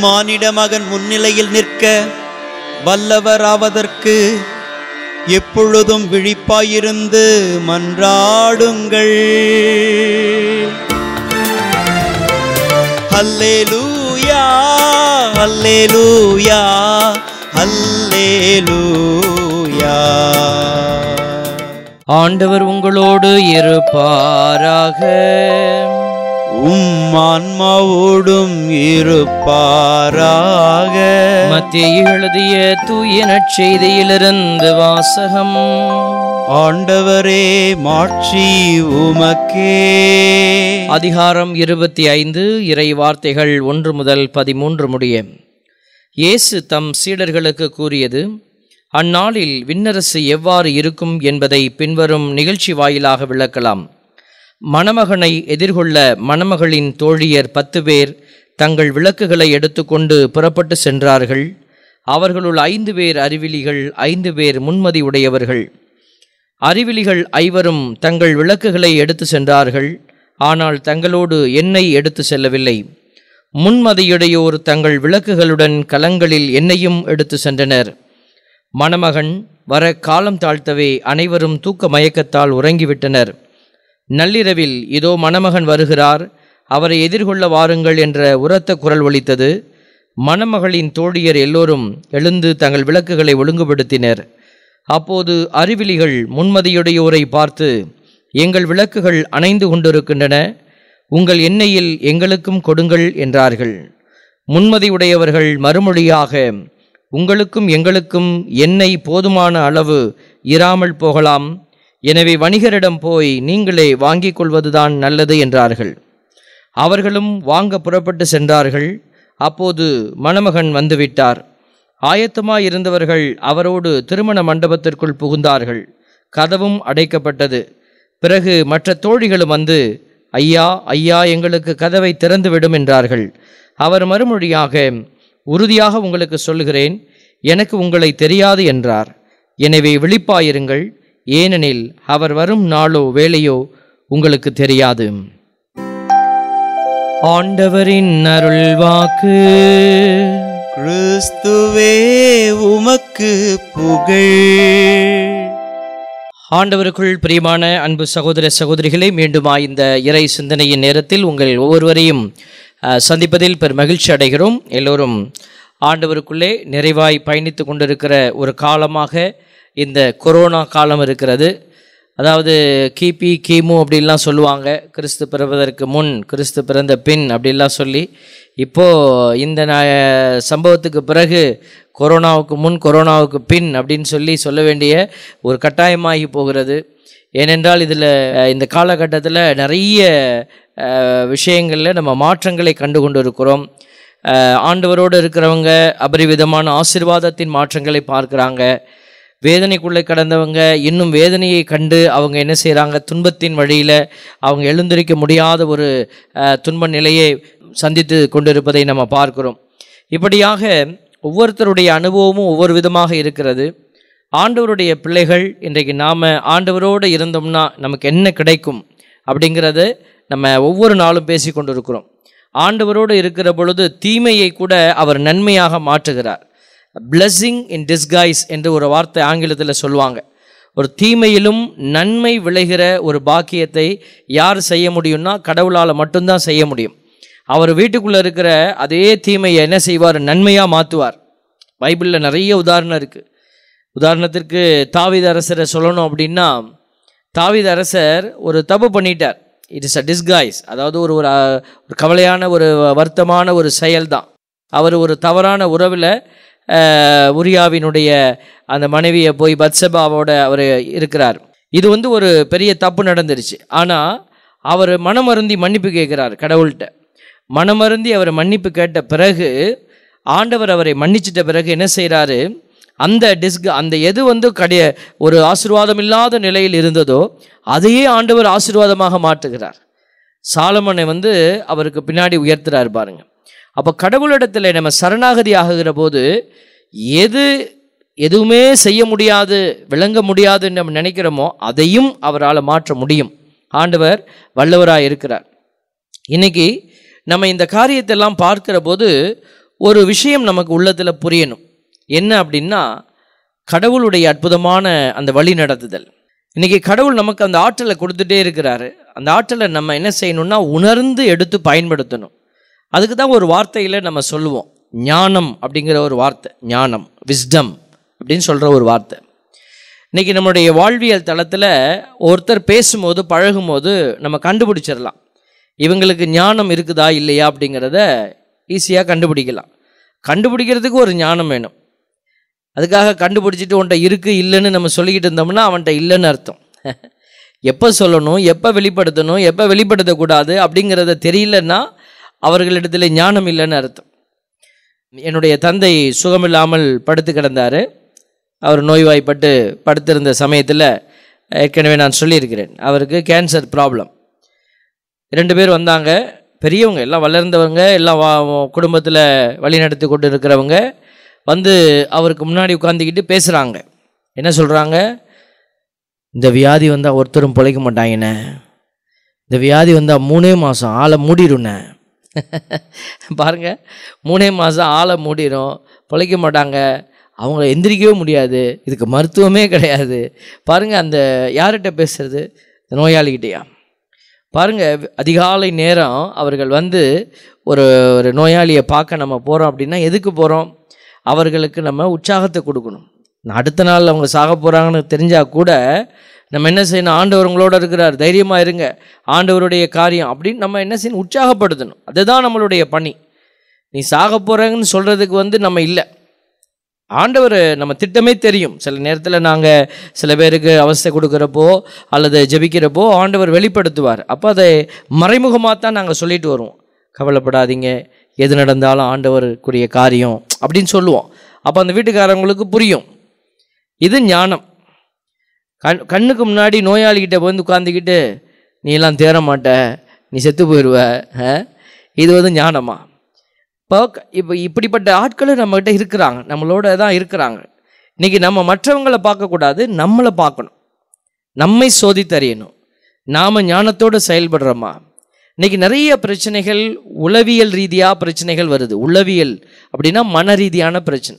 மானிட மகன் முன்னிலையில் நிற்க வல்லவராவதற்கு எப்பொழுதும் விழிப்பாயிருந்து மன்றாடுங்கள் ஹல்லேலூயா ஹல்லேலூயா ஹல்லேலூயா ஆண்டவர் உங்களோடு இருப்பாராக உம் ஆன்மாவோடும் இருப்பாராக மத்திய எழுதிய தூய நற்செய்தியிலிருந்து வாசகம் ஆண்டவரே மாட்சி உமக்கே அதிகாரம் இருபத்தி ஐந்து இறை வார்த்தைகள் ஒன்று முதல் பதிமூன்று முடிய இயேசு தம் சீடர்களுக்கு கூறியது அந்நாளில் விண்ணரசு எவ்வாறு இருக்கும் என்பதை பின்வரும் நிகழ்ச்சி வாயிலாக விளக்கலாம் மணமகனை எதிர்கொள்ள மணமகளின் தோழியர் பத்து பேர் தங்கள் விளக்குகளை எடுத்துக்கொண்டு புறப்பட்டு சென்றார்கள் அவர்களுள் ஐந்து பேர் அறிவிலிகள் ஐந்து பேர் முன்மதி உடையவர்கள் அறிவிலிகள் ஐவரும் தங்கள் விளக்குகளை எடுத்து சென்றார்கள் ஆனால் தங்களோடு எண்ணெய் எடுத்து செல்லவில்லை முன்மதியுடையோர் தங்கள் விளக்குகளுடன் கலங்களில் எண்ணெயும் எடுத்து சென்றனர் மணமகன் வர காலம் தாழ்த்தவே அனைவரும் தூக்க மயக்கத்தால் உறங்கிவிட்டனர் நள்ளிரவில் இதோ மணமகன் வருகிறார் அவரை எதிர்கொள்ள வாருங்கள் என்ற உரத்த குரல் ஒலித்தது மணமகளின் தோழியர் எல்லோரும் எழுந்து தங்கள் விளக்குகளை ஒழுங்குபடுத்தினர் அப்போது அறிவிலிகள் முன்மதியுடையோரை பார்த்து எங்கள் விளக்குகள் அணைந்து கொண்டிருக்கின்றன உங்கள் எண்ணெயில் எங்களுக்கும் கொடுங்கள் என்றார்கள் முன்மதியுடையவர்கள் மறுமொழியாக உங்களுக்கும் எங்களுக்கும் எண்ணெய் போதுமான அளவு இராமல் போகலாம் எனவே வணிகரிடம் போய் நீங்களே வாங்கிக் கொள்வதுதான் நல்லது என்றார்கள் அவர்களும் வாங்க புறப்பட்டு சென்றார்கள் அப்போது மணமகன் வந்துவிட்டார் ஆயத்தமாயிருந்தவர்கள் அவரோடு திருமண மண்டபத்திற்குள் புகுந்தார்கள் கதவும் அடைக்கப்பட்டது பிறகு மற்ற தோழிகளும் வந்து ஐயா ஐயா எங்களுக்கு கதவை திறந்து விடும் என்றார்கள் அவர் மறுமொழியாக உறுதியாக உங்களுக்கு சொல்லுகிறேன் எனக்கு உங்களை தெரியாது என்றார் எனவே விழிப்பாயிருங்கள் ஏனெனில் அவர் வரும் நாளோ வேளையோ உங்களுக்கு தெரியாது ஆண்டவரின் அருள்வாக்கு கிறிஸ்துவே உமக்கு புகழ் ஆண்டவருக்குள் பிரியமான அன்பு சகோதர சகோதரிகளே மீண்டுமா இந்த இறை சிந்தனையின் நேரத்தில் உங்கள் ஒவ்வொருவரையும் அஹ், சந்திப்பதில் பெரும் மகிழ்ச்சி அடைகிறோம் எல்லோரும் ஆண்டவருக்குள்ளே நிறைவாய் பயணித்து கொண்டிருக்கிற ஒரு காலமாக இந்த கொரோனா காலம் இருக்கிறது அதாவது கிபி கிமு அப்படின்லாம் சொல்லுவாங்க கிறிஸ்து பிறப்பதற்கு முன் கிறிஸ்து பிறந்த பின் அப்படின்லாம் சொல்லி இப்போது இந்த ந- சம்பவத்துக்கு பிறகு கொரோனாவுக்கு முன் கொரோனாவுக்கு பின் அப்படின்னு சொல்லி சொல்ல வேண்டிய ஒரு கட்டாயமாகி போகிறது ஏனென்றால் இதில் இந்த காலகட்டத்தில் நிறைய அஹ், விஷயங்களில் நம்ம மாற்றங்களை கண்டு கொண்டு இருக்கிறோம் அஹ், ஆண்டவரோடு இருக்கிறவங்க அபரிவிதமான ஆசீர்வாதத்தின் மாற்றங்களை பார்க்குறாங்க வேதனைக்குள்ளே கடந்தவங்க இன்னும் வேதனையை கண்டு அவங்க என்ன செய்கிறாங்க துன்பத்தின் வழியில் அவங்க எழுந்திருக்க முடியாத ஒரு அஹ், துன்ப நிலையை சந்தித்து கொண்டிருப்பதை நம்ம பார்க்கிறோம் இப்படியாக ஒவ்வொருத்தருடைய அனுபவமும் ஒவ்வொரு விதமாக இருக்கிறது ஆண்டவருடைய பிள்ளைகள் இன்றைக்கு நாம் ஆண்டவரோடு இருந்தோம்னா நமக்கு என்ன கிடைக்கும் அப்படிங்கிறத நம்ம ஒவ்வொரு நாளும் பேசி கொண்டிருக்கிறோம் ஆண்டவரோடு இருக்கிற பொழுது தீமையை கூட அவர் நன்மையாக மாற்றுகிறார் blessing இன் disguise என்று ஒரு வார்த்தை ஆங்கிலத்தில் சொல்லுவாங்க ஒரு தீமையிலும் நன்மை விளைகிற ஒரு பாக்கியத்தை யார் செய்ய முடியும்னா கடவுளால் மட்டும்தான் செய்ய முடியும் அவர் வீட்டுக்குள்ளே இருக்கிற அதே தீமையை என்ன செய்வார் நன்மையாக மாற்றுவார் பைபிளில் நிறைய உதாரணம் இருக்குது உதாரணத்திற்கு தாவீது அரசரை சொல்லணும் அப்படின்னா தாவீது அரசர் ஒரு தப்பு பண்ணிட்டார் இட் இஸ் அ டிஸ்கைஸ் அதாவது ஒரு ஒரு அஹ், ஒரு கவலையான ஒரு வருத்தமான ஒரு செயல்தான் அவர் ஒரு தவறான உறவில் உரியாவினுடைய அந்த மனைவியை போய் பத்சபாவோட அவர் இருக்கிறார் இது வந்து ஒரு பெரிய தப்பு நடந்துருச்சு ஆனால் அவர் மனமருந்தி மன்னிப்பு கேட்குறார் கடவுள்கிட்ட மனமருந்தி அவர் மன்னிப்பு கேட்ட பிறகு ஆண்டவர் அவரை மன்னிச்சிட்ட பிறகு என்ன செய்கிறாரு அந்த டிஸ்க் அந்த எது வந்து கடைய ஒரு ஆசீர்வாதம் இல்லாத நிலையில் இருந்ததோ அதையே ஆண்டவர் ஆசீர்வாதமாக மாற்றுகிறார் சாலமனை வந்து அவருக்கு பின்னாடி உயர்த்துறாரு பாருங்க அப்போ கடவுளிடத்தில் நம்ம சரணாகதி ஆகுகிற போது எது எதுவுமே செய்ய முடியாது விளங்க முடியாதுன்னு நம்ம நினைக்கிறோமோ அதையும் அவரால் மாற்ற முடியும் ஆண்டவர் வல்லவராக இருக்கிறார் இன்னைக்கு நம்ம இந்த காரியத்தெல்லாம் பார்க்கிற போது ஒரு விஷயம் நமக்கு உள்ளத்தில் புரியணும் என்ன அப்படின்னா கடவுளுடைய அற்புதமான அந்த வழி நடத்துதல் இன்னைக்கு கடவுள் நமக்கு அந்த ஆற்றலை கொடுத்துட்டே இருக்கிறாரு அந்த ஆற்றலை நம்ம என்ன செய்யணும்னா உணர்ந்து எடுத்து பயன்படுத்தணும் அதுக்கு தான் ஒரு வார்த்தையில் நம்ம சொல்லுவோம் ஞானம் அப்படிங்கிற ஒரு வார்த்தை ஞானம் விஸ்டம் அப்படின்னு சொல்கிற ஒரு வார்த்தை இன்றைக்கி நம்மளுடைய வாழ்வியல் தளத்தில் ஒருத்தர் பேசும்போது பழகும்போது நம்ம கண்டுபிடிச்சிடலாம் இவங்களுக்கு ஞானம் இருக்குதா இல்லையா அப்படிங்கிறத ஈஸியாக கண்டுபிடிக்கலாம் கண்டுபிடிக்கிறதுக்கு ஒரு ஞானம் வேணும் அதுக்காக கண்டுபிடிச்சிட்டு உன்ட்ட இருக்குது இல்லைன்னு நம்ம சொல்லிக்கிட்டு இருந்தோம்னா அவன்கிட்ட இல்லைன்னு அர்த்தம் எப்போ சொல்லணும் எப்போ வெளிப்படுத்தணும் எப்போ வெளிப்படுத்தக்கூடாது அப்படிங்கிறத தெரியலன்னா அவர்களிடத்தில் ஞானம் இல்லைன்னு அர்த்தம் என்னுடைய தந்தை சுகமில்லாமல் படுத்து கிடந்தார் அவர் நோய்வாய்ப்பட்டு படுத்திருந்த சமயத்தில் ஏற்கனவே நான் சொல்லியிருக்கிறேன் அவருக்கு கேன்சர் ப்ராப்ளம் ரெண்டு பேர் வந்தாங்க பெரியவங்க எல்லாம் வளர்ந்தவங்க எல்லாம் குடும்பத்தில் வழி நடத்தி கொண்டு இருக்கிறவங்க வந்து அவருக்கு முன்னாடி உட்காந்துக்கிட்டு பேசுகிறாங்க என்ன சொல்கிறாங்க இந்த வியாதி வந்தால் ஒருத்தரும் பிழைக்க மாட்டாங்கண்ணே இந்த வியாதி வந்தால் மூணே மாதம் ஆளை மூடிடுண்ணே பாருங்க மூணே மாதம் ஆளை மூடிடும் பிழைக்க மாட்டாங்க அவங்கள எந்திரிக்கவே முடியாது இதுக்கு மருத்துவமே கிடையாது பாருங்கள் அந்த யார்கிட்ட பேசுறது இந்த நோயாளிகிட்டையா பாருங்கள் அதிகாலை நேரம் அவர்கள் வந்து ஒரு ஒரு நோயாளியை பார்க்க நம்ம போகிறோம் அப்படின்னா எதுக்கு போகிறோம் அவர்களுக்கு நம்ம உற்சாகத்தை கொடுக்கணும் அடுத்த நாள் அவங்க சாக போகிறாங்கன்னு தெரிஞ்சால் கூட நம்ம என்ன செய்யணும் ஆண்டவர் உங்களோட இருக்கிறார் தைரியமாக இருங்க ஆண்டவருடைய காரியம் அப்படின்னு நம்ம என்ன செய்யணும் உற்சாகப்படுத்தணும் அதுதான் நம்மளுடைய பணி நீ சாக போகிறேங்கன்னு சொல்கிறதுக்கு வந்து நம்ம இல்லை ஆண்டவர் நம்ம திட்டமே தெரியும் சில நேரத்தில் நாங்கள் சில பேருக்கு அவஸ்தை கொடுக்குறப்போ அல்லது ஜெபிக்கிறப்போ ஆண்டவர் வெளிப்படுத்துவார் அப்போ அதை மறைமுகமாக தான் நாங்கள் சொல்லிட்டு வருவோம் கவலைப்படாதீங்க எது நடந்தாலும் ஆண்டவருக்குரிய காரியம் அப்படின்னு சொல்லுவோம் அப்போ அந்த வீட்டுக்காரங்களுக்கு புரியும் இது ஞானம் கண் கண்ணுக்கு முன்னாடி நோயாளிகிட்ட வந்து உட்காந்துக்கிட்டு நீ எல்லாம் தேற மாட்ட நீ செத்து போயிடுவ ஆ? இது வந்து ஞானமா இப்போ இப்போ இப்படிப்பட்ட ஆட்களும் நம்மகிட்ட இருக்கிறாங்க நம்மளோட தான் இருக்கிறாங்க இன்னைக்கு நம்ம மற்றவங்களை பார்க்கக்கூடாது நம்மளை பார்க்கணும் நம்மை சோதித்தறியணும் நாம் ஞானத்தோடு செயல்படுறோமா இன்னைக்கு நிறைய பிரச்சனைகள் உளவியல் ரீதியாக பிரச்சனைகள் வருது உளவியல் அப்படின்னா மன ரீதியான பிரச்சனை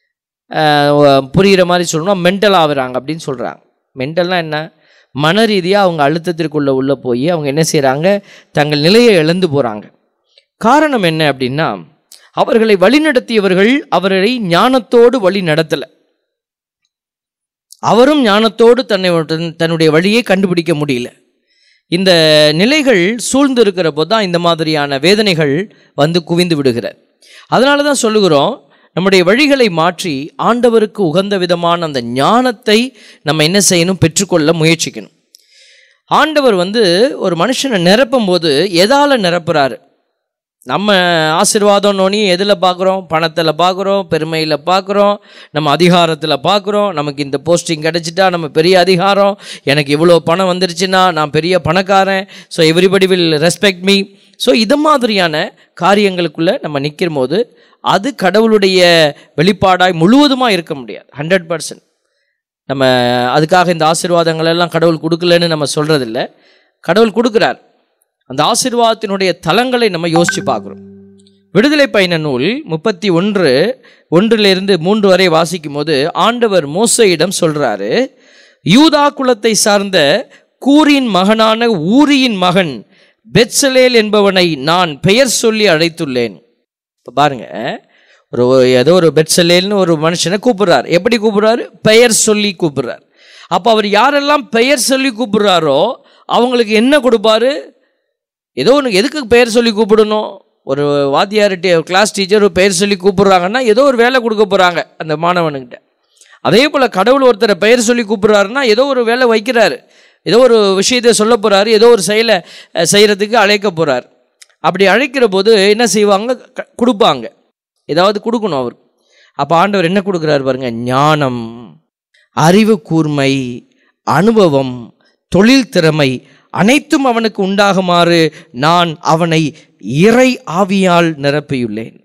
ஆஹ் புரிகிற மாதிரி சொல்லணும்னா மென்டல் ஆகுறாங்க அப்படின்னு சொல்கிறாங்க மென்டல்னால் என்ன மன ரீதியாக அவங்க அழுத்தத்திற்குள்ளே உள்ளே போய் அவங்க என்ன செய்கிறாங்க தங்கள் நிலையை இழந்து போகிறாங்க காரணம் என்ன அப்படின்னா அவர்களை வழிநடத்தியவர்கள் அவரை ஞானத்தோடு வழி நடத்தலை அவரும் ஞானத்தோடு தன்னை தன்னுடைய வழியை கண்டுபிடிக்க முடியல இந்த நிலைகள் சூழ்ந்து இருக்கிற போது தான் இந்த மாதிரியான வேதனைகள் வந்து குவிந்து விடுகிற அதனால தான் சொல்லுகிறோம் நம்முடைய வழிகளை மாற்றி ஆண்டவருக்கு உகந்த விதமான அந்த ஞானத்தை நம்ம என்ன செய்யணும் பெற்றுக்கொள்ள முயற்சிக்கணும் ஆண்டவர் வந்து ஒரு மனுஷனை நிரப்பும் போது எதால் நிரப்புறாரு நம்ம ஆசீர்வாதம்னோனி எதில் பார்க்குறோம் பணத்தில் பார்க்குறோம் பெருமையில் பார்க்குறோம் நம்ம அதிகாரத்தில் பார்க்குறோம் நமக்கு இந்த போஸ்டிங் கிடச்சிட்டா நம்ம பெரிய அதிகாரம் எனக்கு இவ்வளோ பணம் வந்துருச்சுன்னா நான் பெரிய பணக்காரன் so everybody will respect me so இது மாதிரியான காரியங்களுக்குள்ளே நம்ம நிற்கிற போது அது கடவுளுடைய வெளிப்பாடாய் முழுவதுமாக இருக்க முடியாது ஹண்ட்ரட் பர்சன்ட் நம்ம அதுக்காக இந்த ஆசீர்வாதங்கள் எல்லாம் கடவுள் கொடுக்கலன்னு நம்ம சொல்கிறதில்ல கடவுள் கொடுக்குறார் அந்த ஆசீர்வாதத்தினுடைய தலங்களை நம்ம யோசித்து பார்க்குறோம் விடுதலை பயண நூல் முப்பத்தி ஒன்று ஒன்றிலிருந்து மூன்று வரை வாசிக்கும் போது ஆண்டவர் மோசையிடம் சொல்கிறாரு யூதா குலத்தை சார்ந்த கூரின் மகனான ஊரியின் மகன் பெட்சலேல் என்பவனை நான் பெயர் சொல்லி அழைத்துள்ளேன் இப்போ பாருங்க ஒரு ஏதோ ஒரு பெட்சலேல்னு ஒரு மனுஷனை கூப்பிடுறார் எப்படி கூப்பிடுறாரு பெயர் சொல்லி கூப்பிடுறார் அப்போ அவர் யாரெல்லாம் பெயர் சொல்லி கூப்பிடுறாரோ அவங்களுக்கு என்ன கொடுப்பாரு ஏதோ ஒன்று எதுக்கு பெயர் சொல்லி கூப்பிடணும் ஒரு வாத்தியார் கிளாஸ் டீச்சர் ஒரு பெயர் சொல்லி கூப்பிடுறாங்கன்னா ஏதோ ஒரு வேலை கொடுக்க போகிறாங்க அந்த மாணவனுக்கிட்ட அதே போல் கடவுள் ஒருத்தரை பெயர் சொல்லி கூப்பிடுறாருன்னா ஏதோ ஒரு வேலை வைக்கிறாரு ஏதோ ஒரு விஷயத்தை சொல்ல போகிறாரு ஏதோ ஒரு செயலை அஹ், செய்யறதுக்கு அழைக்க போகிறார் அப்படி அழைக்கிற போது என்ன செய்வாங்க க- கொடுப்பாங்க ஏதாவது கொடுக்கணும் அவர் அப்போ ஆண்டவர் என்ன கொடுக்குறாரு பாருங்க ஞானம் அறிவு கூர்மை அனுபவம் தொழில் திறமை அனைத்தும் அவனுக்கு உண்டாகுமாறு நான் அவனை இறை ஆவியால் நிரப்பியுள்ளேன்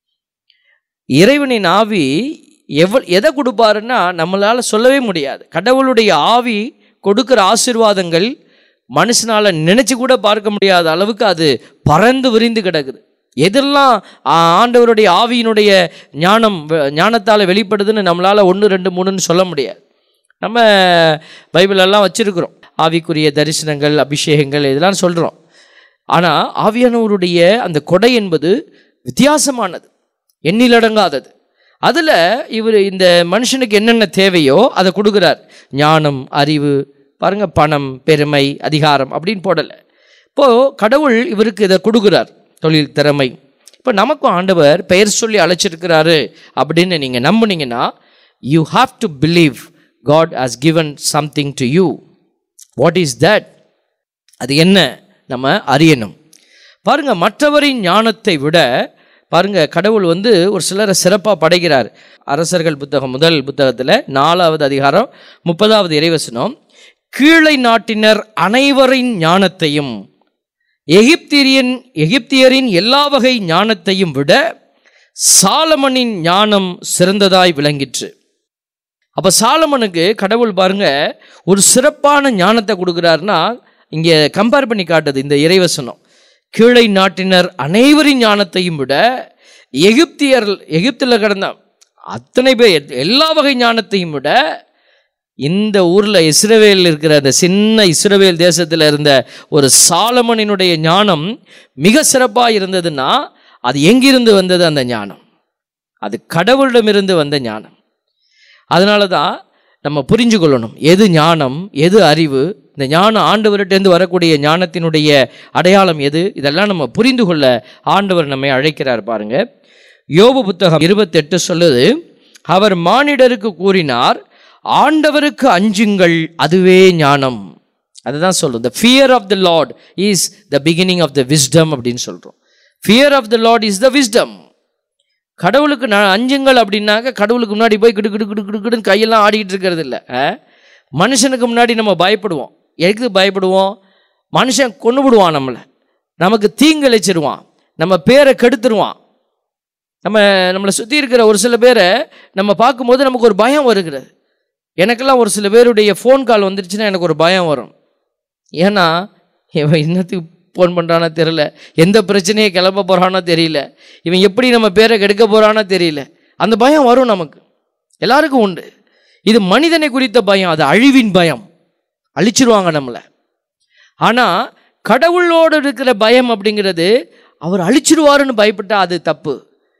இறைவனின் ஆவி எவ்வளோ எதை கொடுப்பாருன்னா நம்மளால் சொல்லவே முடியாது கடவுளுடைய ஆவி கொடுக்குற ஆசீர்வாதங்கள் மனுஷனால் நினச்சி கூட பார்க்க முடியாத அளவுக்கு அது பறந்து விரிந்து கிடக்குது எதெல்லாம் ஆ, ஆண்டவருடைய ஆவியினுடைய ஞானம் வெ- ஞானத்தால் வெளிப்படுதுன்னு நம்மளால் ஒன்று ரெண்டு மூணுன்னு சொல்ல முடியாது நம்ம பைபிளெல்லாம் வச்சுருக்குறோம் ஆவிக்குரிய தரிசனங்கள் அபிஷேகங்கள் இதெல்லாம் சொல்கிறோம் ஆனால் ஆவியானவருடைய அந்த கொடை என்பது வித்தியாசமானது எண்ணிலடங்காதது அதில் இவர் இந்த மனுஷனுக்கு என்னென்ன தேவையோ அதை கொடுக்குறார் ஞானம் அறிவு பாருங்க பணம் பெருமை அதிகாரம் அப்படின்னு போடலை இப்போது கடவுள் இவருக்கு இதை கொடுக்குறார் தொழில் திறமை இப்போ நமக்கும் ஆண்டவர் பெயர் சொல்லி அழைச்சிருக்கிறாரு அப்படின்னு நீங்கள் நம்புனீங்கன்னா you have to believe God has given something to you what is that அது என்ன நம்ம அறியணும் பாருங்க மற்றவரின் ஞானத்தை விட பாருங்க கடவுள் வந்து ஒரு சிலரை சிறப்பாக படைக்கிறார் அரசர்கள் புத்தகம் முதல் புத்தகத்தில் நாலாவது அதிகாரம் முப்பதாவது இறைவசனம் கீழை நாட்டினர் அனைவரின் ஞானத்தையும் எகிப்தியரின் எகிப்தியரின் எல்லா வகை ஞானத்தையும் விட சாலமனின் ஞானம் சிறந்ததாய் விளங்கிற்று அப்போ சாலமனுக்கு கடவுள் பாருங்க ஒரு சிறப்பான ஞானத்தை கொடுக்குறாருன்னா இங்கே கம்பேர் பண்ணி காட்டுது இந்த இறைவசனம் கீழை நாட்டினர் அனைவரின் ஞானத்தையும் விட எகிப்தியர் எகிப்தில் கிடந்த அத்தனை பேர் எல்லா வகை ஞானத்தையும் விட இந்த ஊரில் இஸ்ரவேல் இருக்கிற அந்த சின்ன இஸ்ரவேல் தேசத்தில் இருந்த ஒரு சாலமனினுடைய ஞானம் மிக சிறப்பாக இருந்ததுன்னா அது எங்கிருந்து வந்தது அந்த ஞானம் அது கடவுளிடமிருந்து வந்த ஞானம் அதனால தான் நம்ம புரிஞ்சு கொள்ளணும் எது ஞானம் எது அறிவு இந்த ஞானம் ஆண்டவர்கிட்டேருந்து வரக்கூடிய ஞானத்தினுடைய அடையாளம் எது இதெல்லாம் நம்ம புரிந்து கொள்ள ஆண்டவர் நம்மை அழைக்கிறார் பாருங்க யோபு புத்தகம் இருபத்தெட்டு சொல்லுது அவர் மானிடருக்கு கூறினார் ஆண்டவருக்கு அஞ்சுங்கள் அதுவே ஞானம் அதுதான் சொல்லும் the fear of the Lord is the beginning of the wisdom அப்படின்னு சொல்கிறோம் fear of the Lord is the wisdom கடவுளுக்கு நான் அஞ்சுங்கள் அப்படின்னாக்க கடவுளுக்கு முன்னாடி போய் கிடு கிடு கிடு கிடு கிடுன்னு கையெல்லாம் ஆடிக்கிட்டு இருக்கிறது இல்லை மனுஷனுக்கு முன்னாடி நம்ம பயப்படுவோம் எதுக்கு பயப்படுவோம் மனுஷன் கொண்டு விடுவான் நம்மளை நமக்கு தீங்கிழைச்சிருவான் நம்ம பேரை கெடுத்துருவான் நம்ம நம்மளை சுற்றி இருக்கிற ஒரு சில பேரை நம்ம பார்க்கும்போது நமக்கு ஒரு பயம் வருகிறது எனக்கெல்லாம் ஒரு சில பேருடைய ஃபோன் கால் வந்துருச்சுன்னா எனக்கு ஒரு பயம் வரும் ஏன்னா இவன் இன்னத்துக்கு ஃபோன் பண்ணுறானோ தெரியல எந்த பிரச்சனையை கிளம்ப போகிறானோ தெரியல இவன் எப்படி நம்ம பேரை கெடுக்க போகிறானோ தெரியல அந்த பயம் வரும் நமக்கு எல்லாருக்கும் உண்டு இது மனிதனை குறித்த பயம் அது அழிவின் பயம் அழிச்சிருவாங்க நம்மளை ஆனால் கடவுளோடு இருக்கிற பயம் அப்படிங்கிறது அவர் அழிச்சிருவாருன்னு பயப்பட்டா அது தப்பு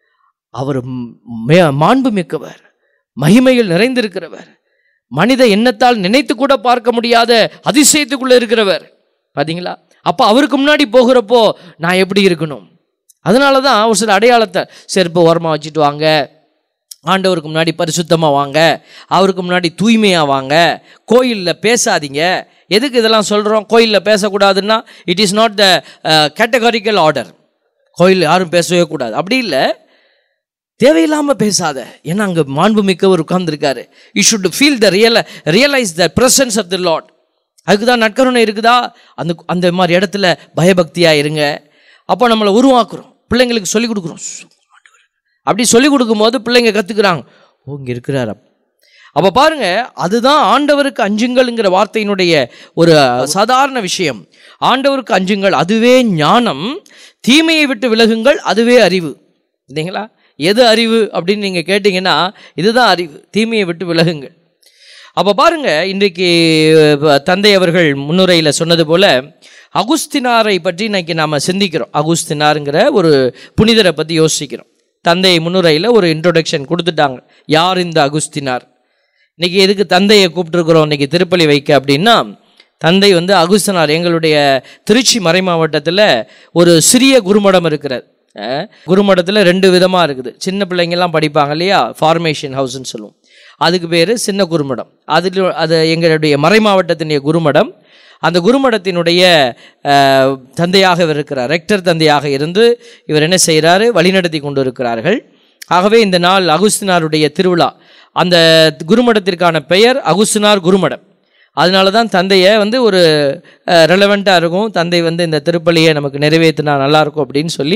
அவர் மே- மாண்பு மிக்கவர் மகிமையில் நிறைந்திருக்கிறவர் மனித எண்ணத்தால் நினைத்து கூட பார்க்க முடியாத அதிசயத்துக்குள்ள இருக்கிறவர் பாத்தீங்களா அப்போ அவருக்கு முன்னாடி போகிறப்போ நான் எப்படி இருக்கணும் அதனால தான் ஒரு சில அடையாளத்தை செருப்பு ஓரமாக வச்சுட்டு வாங்க ஆண்டவருக்கு முன்னாடி பரிசுத்தமாக வாங்க அவருக்கு முன்னாடி தூய்மையாக வாங்க கோயிலில் பேசாதீங்க எதுக்கு இதெல்லாம் சொல்கிறோம் கோயிலில் பேசக்கூடாதுன்னா it is not the categorical order கோயில் யாரும் பேசவே கூடாது அப்படி இல்லை தேவையில்லாமல் பேசாத ஏன்னா அங்கே மாண்புமிக்கவர் உட்கார்ந்துருக்காரு you should feel the real realise the presence of the Lord அதுக்கு தான் நற்கருணை இருக்குதா அந்த அந்த மாதிரி இடத்துல பயபக்தியாக இருங்க அப்போ நம்மளை உருவாக்குறோம் பிள்ளைங்களுக்கு சொல்லிக் கொடுக்குறோம் சு, ஆண்டவர். அப்படி சொல்லிக் கொடுக்கும்போது பிள்ளைங்க கற்றுக்குறாங்க ஓ இங்கே இருக்கிறார் அப்போ பாருங்க அதுதான் ஆண்டவருக்கு அஞ்சுங்கள்ங்கிற வார்த்தையினுடைய ஒரு சாதாரண விஷயம் ஆண்டவருக்கு அஞ்சுங்கள் அதுவே ஞானம் தீமையை விட்டு விலகுங்கள் அதுவே அறிவு இல்லைங்களா எது அறிவு அப்படின்னு நீங்கள் கேட்டிங்கன்னா இதுதான் அறிவு தீமையை விட்டு விலகுங்கள் அப்போ பாருங்க இன்றைக்கு அஹ், தந்தை அவர்கள் முன்னுரையில் சொன்னது போல அகுஸ்தினாரை பற்றி இன்னைக்கு நாம் சிந்திக்கிறோம் அகுஸ்தினாருங்கிற ஒரு புனிதரை பற்றி யோசிக்கிறோம் தந்தை முன்னுரையில் ஒரு இன்ட்ரோடக்ஷன் கொடுத்துட்டாங்க யார் இந்த அகுஸ்தினார் இன்னைக்கு எதுக்கு தந்தையை கூப்பிட்டுருக்குறோம் இன்னைக்கு திருப்பலி வைக்க அப்படின்னா தந்தை வந்து அகுஸ்தனார் எங்களுடைய திருச்சி மறை மாவட்டத்தில் ஒரு சிறிய குருமடம் இருக்கிறது அஹ், குருமடத்தில் ரெண்டு விதமாக இருக்குது சின்ன பிள்ளைங்கெல்லாம் படிப்பாங்க இல்லையா ஃபார்மேஷன் ஹவுஸ்ன்னு சொல்லுவோம் அதுக்கு பேர் சின்ன குருமடம் அதில் அது எங்களுடைய மறை மாவட்டத்தினுடைய குருமடம் அந்த குருமடத்தினுடைய அஹ், தந்தையாக இவர் இருக்கிறார் ரெக்டர் தந்தையாக இருந்து இவர் என்ன செய்கிறாரு வழிநடத்தி கொண்டு இருக்கிறார்கள் ஆகவே இந்த நாள் அகுஸ்தினாருடைய திருவிழா அந்த குருமடத்திற்கான பெயர் அகுஸ்தினார் குருமடம் அதனால தான் தந்தையை வந்து ஒரு ரெலவெண்ட்டாக இருக்கும் தந்தை வந்து இந்த திருப்பலியை நமக்கு நிறைவேற்றினா நல்லாயிருக்கும் அப்படின்னு சொல்லி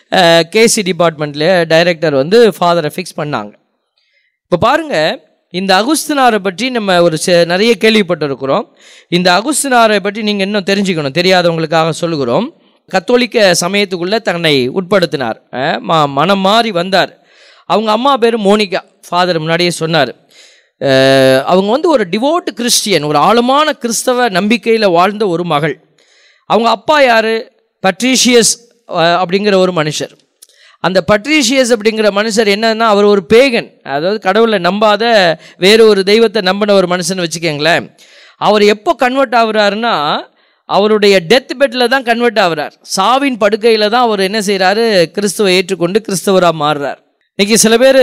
கேசி டிபார்ட்மெண்ட்டில் டைரக்டர் வந்து ஃபாதரை ஃபிக்ஸ் பண்ணாங்க இப்போ பாருங்க இந்த அகுஸ்தினாரை பற்றி நம்ம ஒரு ச- நிறைய கேள்விப்பட்டிருக்கிறோம் இந்த அகுஸ்தினாரை பற்றி நீங்கள் இன்னும் தெரிஞ்சுக்கணும் தெரியாதவங்களுக்காக சொல்லுகிறோம் கத்தோலிக்க சமயத்துக்குள்ளே தன்னை உட்படுத்தினார் அஹ் ம- மனம் மாறி வந்தார் அவங்க அம்மா பேர் மோனிகா ஃபாதர் முன்னாடியே சொன்னார் அஹ் அவங்க வந்து ஒரு டிவோட் கிறிஸ்டியன் ஒரு ஆழமான கிறிஸ்தவ நம்பிக்கையில் வாழ்ந்த ஒரு மகள் அவங்க அப்பா யார் பட்ரீஷியஸ் அஹ், அப்படிங்கிற ஒரு மனுஷர் அந்த பட்ரீஷியஸ் அப்படிங்கிற மனுஷர் என்னன்னா அவர் ஒரு பேகன் அதாவது கடவுளை நம்பாத வேறு ஒரு தெய்வத்தை நம்பின ஒரு மனுஷன் வச்சுக்கோங்களேன் அவர் எப்போ கன்வெர்ட் ஆகுறாருன்னா அவருடைய டெத் பெட்டில் தான் கன்வெர்ட் ஆகுறார் சாவின் படுக்கையில் தான் அவர் என்ன செய்கிறாரு கிறிஸ்துவை ஏற்றுக்கொண்டு கிறிஸ்தவராக மாறுறார் இன்னைக்கு சில பேர்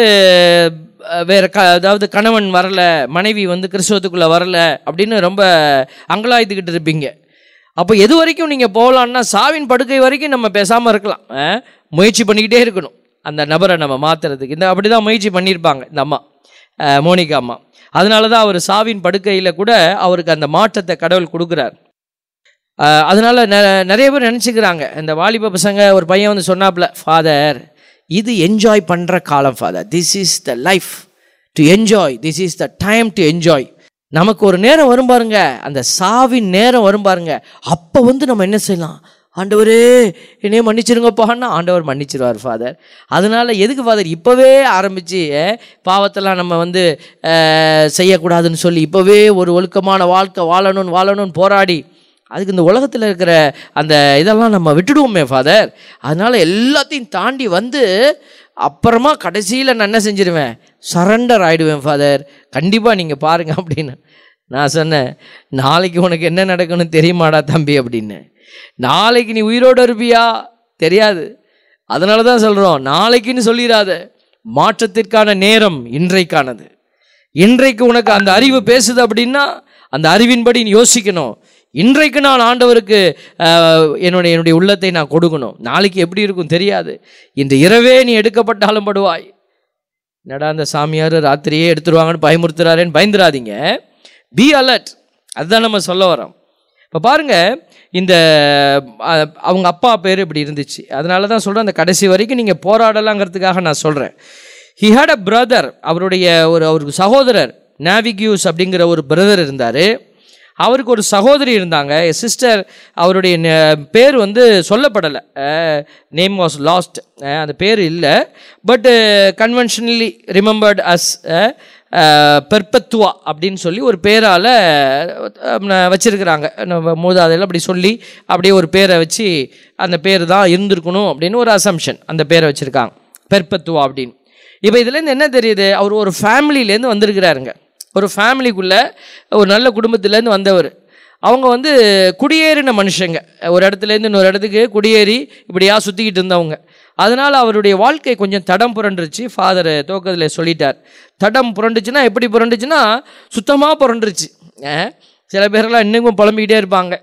வேற க அதாவது கணவன் வரல மனைவி வந்து கிறிஸ்தவத்துக்குள்ளே வரல அப்படின்னு ரொம்ப அங்கலாய்த்துக்கிட்டு இருப்பீங்க அப்போ எது வரைக்கும் நீங்கள் போகலான்னா சாவின் படுக்கை வரைக்கும் நம்ம பேசாமல் இருக்கலாம் அஹ், முயற்சி பண்ணிக்கிட்டே இருக்கணும் அந்த நபரை நம்ம மாற்றுறதுக்கு இந்த அப்படி தான் முயற்சி பண்ணியிருப்பாங்க இந்த அம்மா அஹ், மோனிகா அம்மா அதனால தான் அவர் சாவின் படுக்கையில் கூட அவருக்கு அந்த மாற்றத்தை கடவுள் கொடுக்குறார் அஹ், அதனால நெ- நிறைய பேர் நினச்சிக்கிறாங்க இந்த வாலிப பசங்க ஒரு பையன் வந்து சொன்னாப்புல ஃபாதர் இது என்ஜாய் பண்ணுற காலம் father this is the life to enjoy this is the time to enjoy நமக்கு ஒரு நேரம் வரும் பாருங்க அந்த சாவின் நேரம் வரும் பாருங்க அப்போ வந்து நம்ம என்ன செய்யலாம் ஆண்டவரே என்னையே மன்னிச்சிருங்கப்பான்னா ஆண்டவர் மன்னிச்சிருவார் ஃபாதர் அதனால எதுக்கு ஃபாதர் இப்போவே ஆரம்பித்து பாவத்தெல்லாம் நம்ம வந்து அஹ், செய்யக்கூடாதுன்னு சொல்லி இப்போவே ஒரு ஒழுக்கமான வாழ்க்கை வாழணும்னு வாழணும்னு போராடி அதுக்கு இந்த உலகத்தில் இருக்கிற அந்த இதெல்லாம் நம்ம விட்டுடுவோமே ஃபாதர் அதனால எல்லாத்தையும் தாண்டி வந்து அப்புறமா கடைசியில் நான் என்ன செஞ்சிருவேன் சரண்டர் ஆயிடுவேன் ஃபாதர் கண்டிப்பாக நீங்கள் பாருங்க அப்படின்னு நான் சொன்னேன் நாளைக்கு உனக்கு என்ன நடக்கும்னு தெரியுமாடா தம்பி அப்படின்னு நாளைக்கு நீ உயிரோடு இருப்பியா தெரியாது அதனால தான் சொல்கிறோம் நாளைக்குன்னு சொல்லிடாத மாற்றத்திற்கான நேரம் இன்றைக்கானது இன்றைக்கு உனக்கு அந்த அறிவு பேசுது அப்படின்னா அந்த அறிவின்படி நீ யோசிக்கணும் இன்றைக்கு நான் ஆண்டவருக்கு ஆஹ், என்னுடைய என்னுடைய உள்ளத்தை நான் கொடுக்கணும் நாளைக்கு எப்படி இருக்கும் தெரியாது இன்று இரவே நீ எடுக்கப்பட்டாலும் படுவாய் என்னடா அந்த சாமியார் ராத்திரியே எடுத்துருவாங்கன்னு பயமுறுத்துறாரேன்னு பயந்துராதீங்க பி அலர்ட் அதுதான் நம்ம சொல்ல வரோம் இப்போ பாருங்க இந்த அஹ், அவங்க அப்பா பேர் இப்படி இருந்துச்சு அதனால தான் சொல்கிறேன் அந்த கடைசி வரைக்கும் நீங்கள் போராடலாங்கிறதுக்காக நான் சொல்கிறேன் ஹி ஹேட் அ பிரதர் அவருடைய ஒரு அவருக்கு சகோதரர் நாவிகியூஸ் அப்படிங்கிற ஒரு பிரதர் இருந்தார் அவருக்கு ஒரு சகோதரி இருந்தாங்க சிஸ்டர் அவருடைய ந- பேர் வந்து சொல்லப்படலை நேம் வாஸ் லாஸ்ட் அந்த பேர் இல்லை but conventionally remembered as Perpetua அப்படின்னு சொல்லி ஒரு பேரால் வச்சிருக்கிறாங்க நம்ம மூதாதையில் அப்படி சொல்லி அப்படியே ஒரு பேரை வச்சு அந்த பேர் தான் இருந்திருக்கணும் அப்படின்னு ஒரு அசம்ஷன் அந்த பேரை வச்சுருக்காங்க பெர்பத்துவா அப்படின்னு இப்போ இதுலேருந்து என்ன தெரியுது அவர் ஒரு ஃபேமிலியிலேருந்து வந்திருக்கிறாருங்க ஒரு ஃபேமிலிக்குள்ளே ஒரு நல்ல குடும்பத்துலேருந்து வந்தவர் அவங்க வந்து குடியேறின மனுஷங்க ஒரு இடத்துலேருந்து இன்னொரு இடத்துக்கு குடியேறி இப்படியா சுற்றிக்கிட்டு இருந்தவங்க அதனால் அவருடைய வாழ்க்கை கொஞ்சம் தடம் புரண்டுருச்சு ஃபாதர் துவக்கத்தில் சொல்லிட்டார் தடம் புரண்டுச்சுன்னா எப்படி புரண்டுச்சுன்னா சுத்தமாக புரண்டுருச்சு அஹ், சில பேரெல்லாம் இன்னும் புலம்பிக்கிட்டே இருப்பாங்க